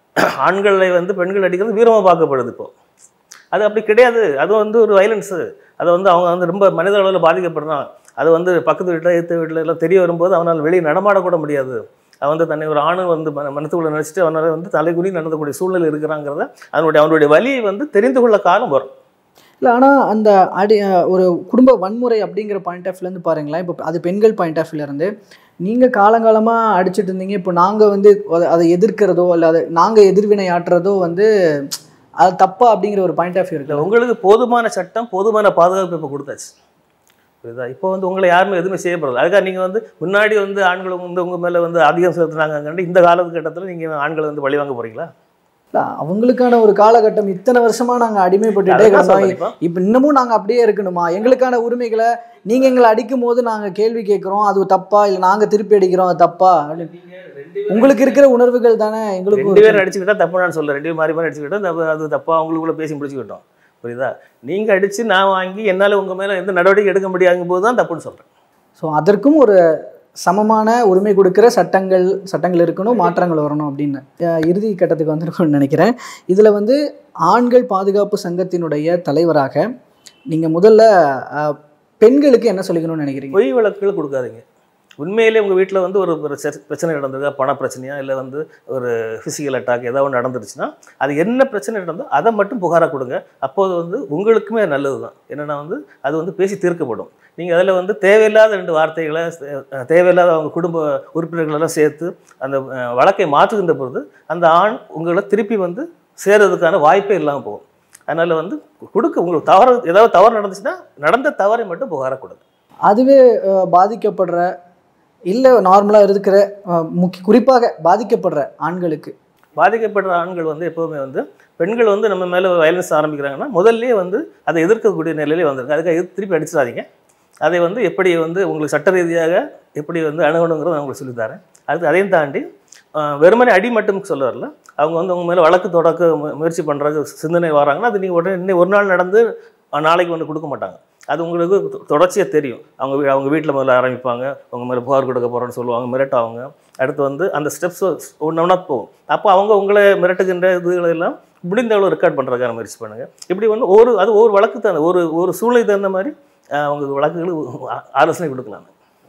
ஆண்களை வந்து பெண்கள் அடிக்கிறது வீரமா பார்க்கப்படுது இப்போ அது அப்படி கிடையாது அது வந்து ஒரு வயலன்ஸு அதை வந்து அவங்க வந்து ரொம்ப மனித அளவில் பாதிக்கப்படுறான் அது வந்து பக்கத்து வீட்டில் எதிர்த்த வீட்டில் எல்லாம் தெரிய வரும்போது அவனால் வெளியே நடமாடக்கூட முடியாது அவன் வந்து தன்னை ஒரு ஆணு வந்து மன மனத்துக்குள்ள நினச்சிட்டு அவனால் வந்து தலைகுனி நடந்தக்கூடிய சூழ்நிலை இருக்கிறாங்கிறத அவனுடைய அவனுடைய வலியை வந்து தெரிந்து கொள்ள காலம் வரும் இல்லை ஆனால் அந்த அடி அஹ் ஒரு குடும்ப வன்முறை அப்படிங்கிற பாயிண்ட் ஆஃப் இருந்து பாருங்களேன் இப்போ அது பெண்கள் பாயிண்ட் ஆஃப் இருந்து நீங்கள் காலங்காலமாக அடிச்சிட்டு இருந்தீங்க இப்போ நாங்கள் வந்து அதை- அதை எதிர்க்கிறதோ இல்லை அதை நாங்கள் எதிர்வினை ஆற்றுறதோ வந்து அது தப்பா அப்படிங்கிற ஒரு பாயிண்ட் ஆஃப் வியூ இல்லை இருக்கு உங்களுக்கு போதுமான சட்டம் போதுமான பாதுகாப்பு இப்போ கொடுத்தாச்சு புரியுதா இப்போ வந்து உங்களை யாருமே எதுவுமே செய்யப்படுறது அதுக்காக நீங்கள் வந்து முன்னாடி வந்து ஆண்கள் வந்து உங்கள் மேலே வந்து அதிகம் செலுத்துனாங்கன்னு இந்த காலகட்டத்தில் நீங்கள் ஆண்களை வந்து பழி வாங்க போகிறீங்களா இல்ல, அவங்களுக்கான ஒரு காலகட்டம் இத்தனை வருஷமா நாங்கள் அடிமைப்பட்டுட்டே அதான் கிடந்தோம் சொல்றேன் இப்போ. இப்போ இன்னமும் நாங்கள் அப்படியே இருக்கணுமா எங்களுக்கான உரிமைகளை நீங்கள் எங்களை அடிக்கும் போது நாங்கள் கேள்வி கேட்குறோம் அது தப்பா இல்லை நாங்கள் திருப்பி அடிக்கிறோம் அது தப்பா அப்படின்னு. உங்களுக்கு இருக்கிற உணர்வுகள் தானே எங்களுக்கு ரெண்டு பேரும் அடிச்சுக்கிட்டா தப்பு நான் சொல்ல ரெண்டு பேரும் மாறி மாறி அடிச்சுக்கிட்டா தப்பு அது தப்பா அவங்களுக்குள்ள பேசி முடிச்சுக்கிட்டோம் புரியுதா நீங்கள் அடித்து நான் வாங்கி என்னால் உங்கள் மேலே எந்த நடவடிக்கை எடுக்க முடியாதுங்கும் போது தான் தப்புன்னு சொல்கிறேன் ஸோ அதற்கும் ஒரு சமமான உரிமை கொடுக்கிற சட்டங்கள் சட்டங்கள் இருக்கணும் மாற்றங்கள் வரணும் அப்படின்னு அஹ் இறுதி கட்டத்துக்கு வந்திருக்கோம்னு நினைக்கிறேன் இதில் வந்து ஆண்கள் பாதுகாப்பு சங்கத்தினுடைய தலைவராக நீங்கள் முதல்ல அஹ், பெண்களுக்கு என்ன சொல்லிக்கணும்னு நினைக்கிறீங்க பொய் வழக்குகள் கொடுக்காதீங்க உண்மையிலே உங்கள் வீட்டில் வந்து ஒரு ஒரு செ- பிரச்சனை நடந்திருக்கா பண பிரச்சனையா இல்லை வந்து ஒரு ஃபிசிக்கல் அட்டாக் ஏதாவது ஒன்று நடந்துருச்சுன்னா அது என்ன பிரச்சனை நடந்தோ அதை மட்டும் புகாராக கொடுங்க அப்போது வந்து உங்களுக்குமே நல்லது தான் என்னென்னா வந்து அது வந்து பேசி தீர்க்கப்படும் நீங்கள் அதில் வந்து தேவையில்லாத ரெண்டு வார்த்தைகளை அஹ், தேவையில்லாத அவங்க குடும்ப உறுப்பினர்களெல்லாம் சேர்த்து அந்த அஹ், வழக்கை மாற்றுகின்ற பொழுது அந்த ஆண் உங்களை திருப்பி வந்து சேர்றதுக்கான வாய்ப்பே இல்லாமல் போகும் அதனால் வந்து கொடுக்க உங்களுக்கு தவறு ஏதாவது தவறு நடந்துச்சுன்னா நடந்த தவறை மட்டும் புகாராக கொடுங்க அதுவே அஹ், பாதிக்கப்படுற இல்லை நார்மலாக இருக்கிற அஹ், முக்கிய குறிப்பாக பாதிக்கப்படுற ஆண்களுக்கு பாதிக்கப்படுற ஆண்கள் வந்து எப்போவுமே வந்து பெண்கள் வந்து நம்ம மேலே வயலன்ஸ் ஆரம்பிக்கிறாங்கன்னா முதல்லயே வந்து அதை எதிர்க்கக்கூடிய நிலையிலே வந்துருங்க அதுக்காக எதிர்த்து திருப்பி அடிச்சிடாதீங்க அதை வந்து எப்படி வந்து உங்களுக்கு சட்ட ரீதியாக எப்படி வந்து அணுகணுங்கிறத நான் உங்களுக்கு சொல்லித்தரேன் அடுத்து அதையும் தாண்டி ஆஹ், வெறுமனே அடி மட்டும் சொல்ல வரல அவங்க வந்து உங்க மேலே வழக்கு தொடக்க மு- முயற்சி பண்ணுறது சிந்தனை வராங்கன்னா அது நீங்கள் உடனே இன்னும் ஒரு நாள் நடந்து அஹ், நாளைக்கு வந்து கொடுக்க மாட்டாங்க அது உங்களுக்கு தொ- தொடர்ச்சியா தெரியும் அவங்க வீ- அவங்க வீட்டில் முதல்ல ஆரம்பிப்பாங்க உங்க மேலே புகார் கொடுக்க போகிறோன்னு சொல்லுவாங்க மிரட்டுவாங்க அடுத்து வந்து அந்த ஸ்டெப்ஸ் ஒன்று ஒன்றா போகும் அப்போ அவங்க உங்களை மிரட்டுகின்ற இதுகளை எல்லாம் முடிந்த அளவு ரெக்கார்ட் பண்ணுறதுக்கான முயற்சி பண்ணுங்க இப்படி வந்து ஒரு அது ஒரு வழக்கு தகுந்த ஒரு ஒரு சூழ்நிலை தகுந்த மாதிரி ஆஹ், அவங்க வழக்குகளுக்கு ஆ- ஆலோசனை கொடுக்கலாம்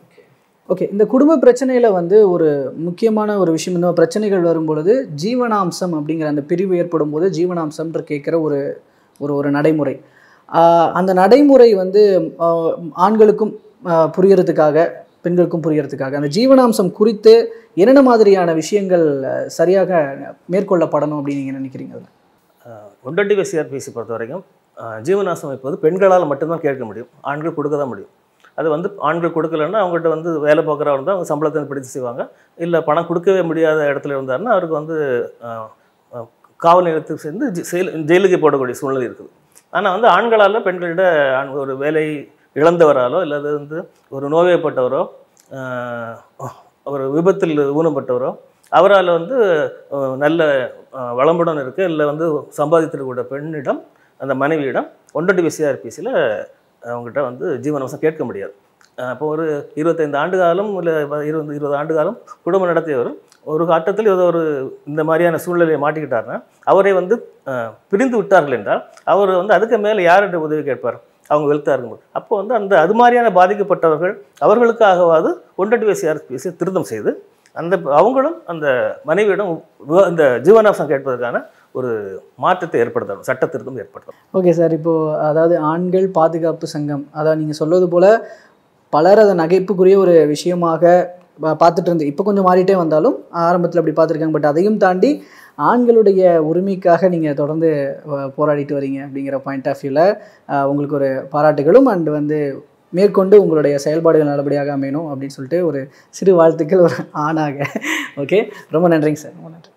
ஓகே இந்த குடும்ப பிரச்சனையில் வந்து ஒரு முக்கியமான ஒரு விஷயம் இந்த பிரச்சனைகள் வரும்பொழுது ஜீவனாம்சம் அப்படிங்கிற அந்த பிரிவு ஏற்படும் போது ஜீவனாம்சம்ன்ற கேட்குற ஒரு ஒரு ஒரு நடைமுறை ஆஹ் அந்த நடைமுறை வந்து ஆஹ் ஆண்களுக்கும் ஆஹ் புரியறதுக்காக பெண்களுக்கும் புரியறதுக்காக அந்த ஜீவனாம்சம் குறித்து என்னென்ன மாதிரியான விஷயங்கள் ஆஹ் சரியாக மேற்கொள்ளப்படணும் அப்படின்னு நீங்கள் நினைக்கிறீங்க அதுல? ஒண்டட்டி சிஆர்பிசி பொறுத்த வரைக்கும் ஆஹ், ஜீவனாசம் வைப்பது பெண்களால் மட்டும்தான் கேட்க முடியும் ஆண்கள் கொடுக்க தான் முடியும் அது வந்து ஆண்கள் கொடுக்கலன்னா அவங்ககிட்ட வந்து வேலை பார்க்குறவங்க இருந்தால் அவங்க சம்பளத்தை வந்து பிடித்து செய்வாங்க இல்லை பணம் கொடுக்கவே முடியாத இடத்துல இருந்தாருன்னா அவருக்கு வந்து ஆஹ், ஆஹ், காவல் நிலையத்துக்கு சேர்ந்து ஜெ- செயல் ஜெயிலுக்கு போடக்கூடிய சூழ்நிலை இருக்குது ஆனால் வந்து ஆண்களால் பெண்களிட ஆண் ஒரு வேலை இழந்தவராலோ இல்லது வந்து ஒரு நோய்வாய்ப்பட்டவரோ ஆஹ், ஒரு விபத்தில் ஊனப்பட்டவரோ அவரால் வந்து அஹ், நல்ல அஹ், வளமுடன் இருக்க இல்லை வந்து சம்பாதித்திருக்கிற பெண்ணிடம் அந்த மனைவியிடம் ஒன்றரை விசிஆர்பிசியில் அவங்ககிட்ட வந்து ஜீவனாம்சம் கேட்க முடியாது அஹ், அப்போ ஒரு இருபத்தைந்து ஆண்டு காலம் இல்லை இருபது இருபது ஆண்டு காலம் குடும்பம் நடத்தியவர் ஒரு கட்டத்தில் ஏதோ ஒரு இந்த மாதிரியான சூழ்நிலையை மாட்டிக்கிட்டாருன்னா அவரை வந்து அஹ், பிரிந்து விட்டார்கள் என்றால் அவர் வந்து அதுக்கு மேலே யார்கிட்ட உதவி கேட்பார் அவங்க வெல்த்தாக இருக்கும்போது அப்போ வந்து அந்த அது மாதிரியான பாதிக்கப்பட்டவர்கள் அவர்களுக்காகவாது ஒன்றரை விசிஆர்பிசி திருத்தம் செய்து அந்த அவங்களும் அந்த மனைவியிடம் விவ- இந்த ஜீவனாம்சம் கேட்பதற்கான ஒரு மாற்றத்தை ஏற்படுத்தணும் சட்ட திருத்தம் ஏற்படுத்தணும் ஓகே சார் இப்போது அதாவது ஆண்கள் பாதுகாப்பு சங்கம் அதாவது நீங்கள் சொல்வது போல் பலர் அதை நகைப்புக்குரிய ஒரு விஷயமாக பா- பார்த்துட்டு இருந்து இப்போ கொஞ்சம் மாறிட்டே வந்தாலும் ஆரம்பத்தில் அப்படி பார்த்துருக்காங்க பட் அதையும் தாண்டி ஆண்களுடைய உரிமைக்காக நீங்கள் தொடர்ந்து அஹ், போராடிட்டு வரீங்க அப்படிங்கிற பாயிண்ட் ஆஃப் வியூவில் உங்களுக்கு ஒரு பாராட்டுகளும் அண்ட் வந்து மேற்கொண்டு உங்களுடைய செயல்பாடுகள் நல்லபடியாக அமையணும் அப்படின்னு சொல்லிட்டு ஒரு சிறு வாழ்த்துக்கள் ஒரு ஆணாக ஓகே ரொம்ப நன்றிங்க சார் ரொம்ப நன்றி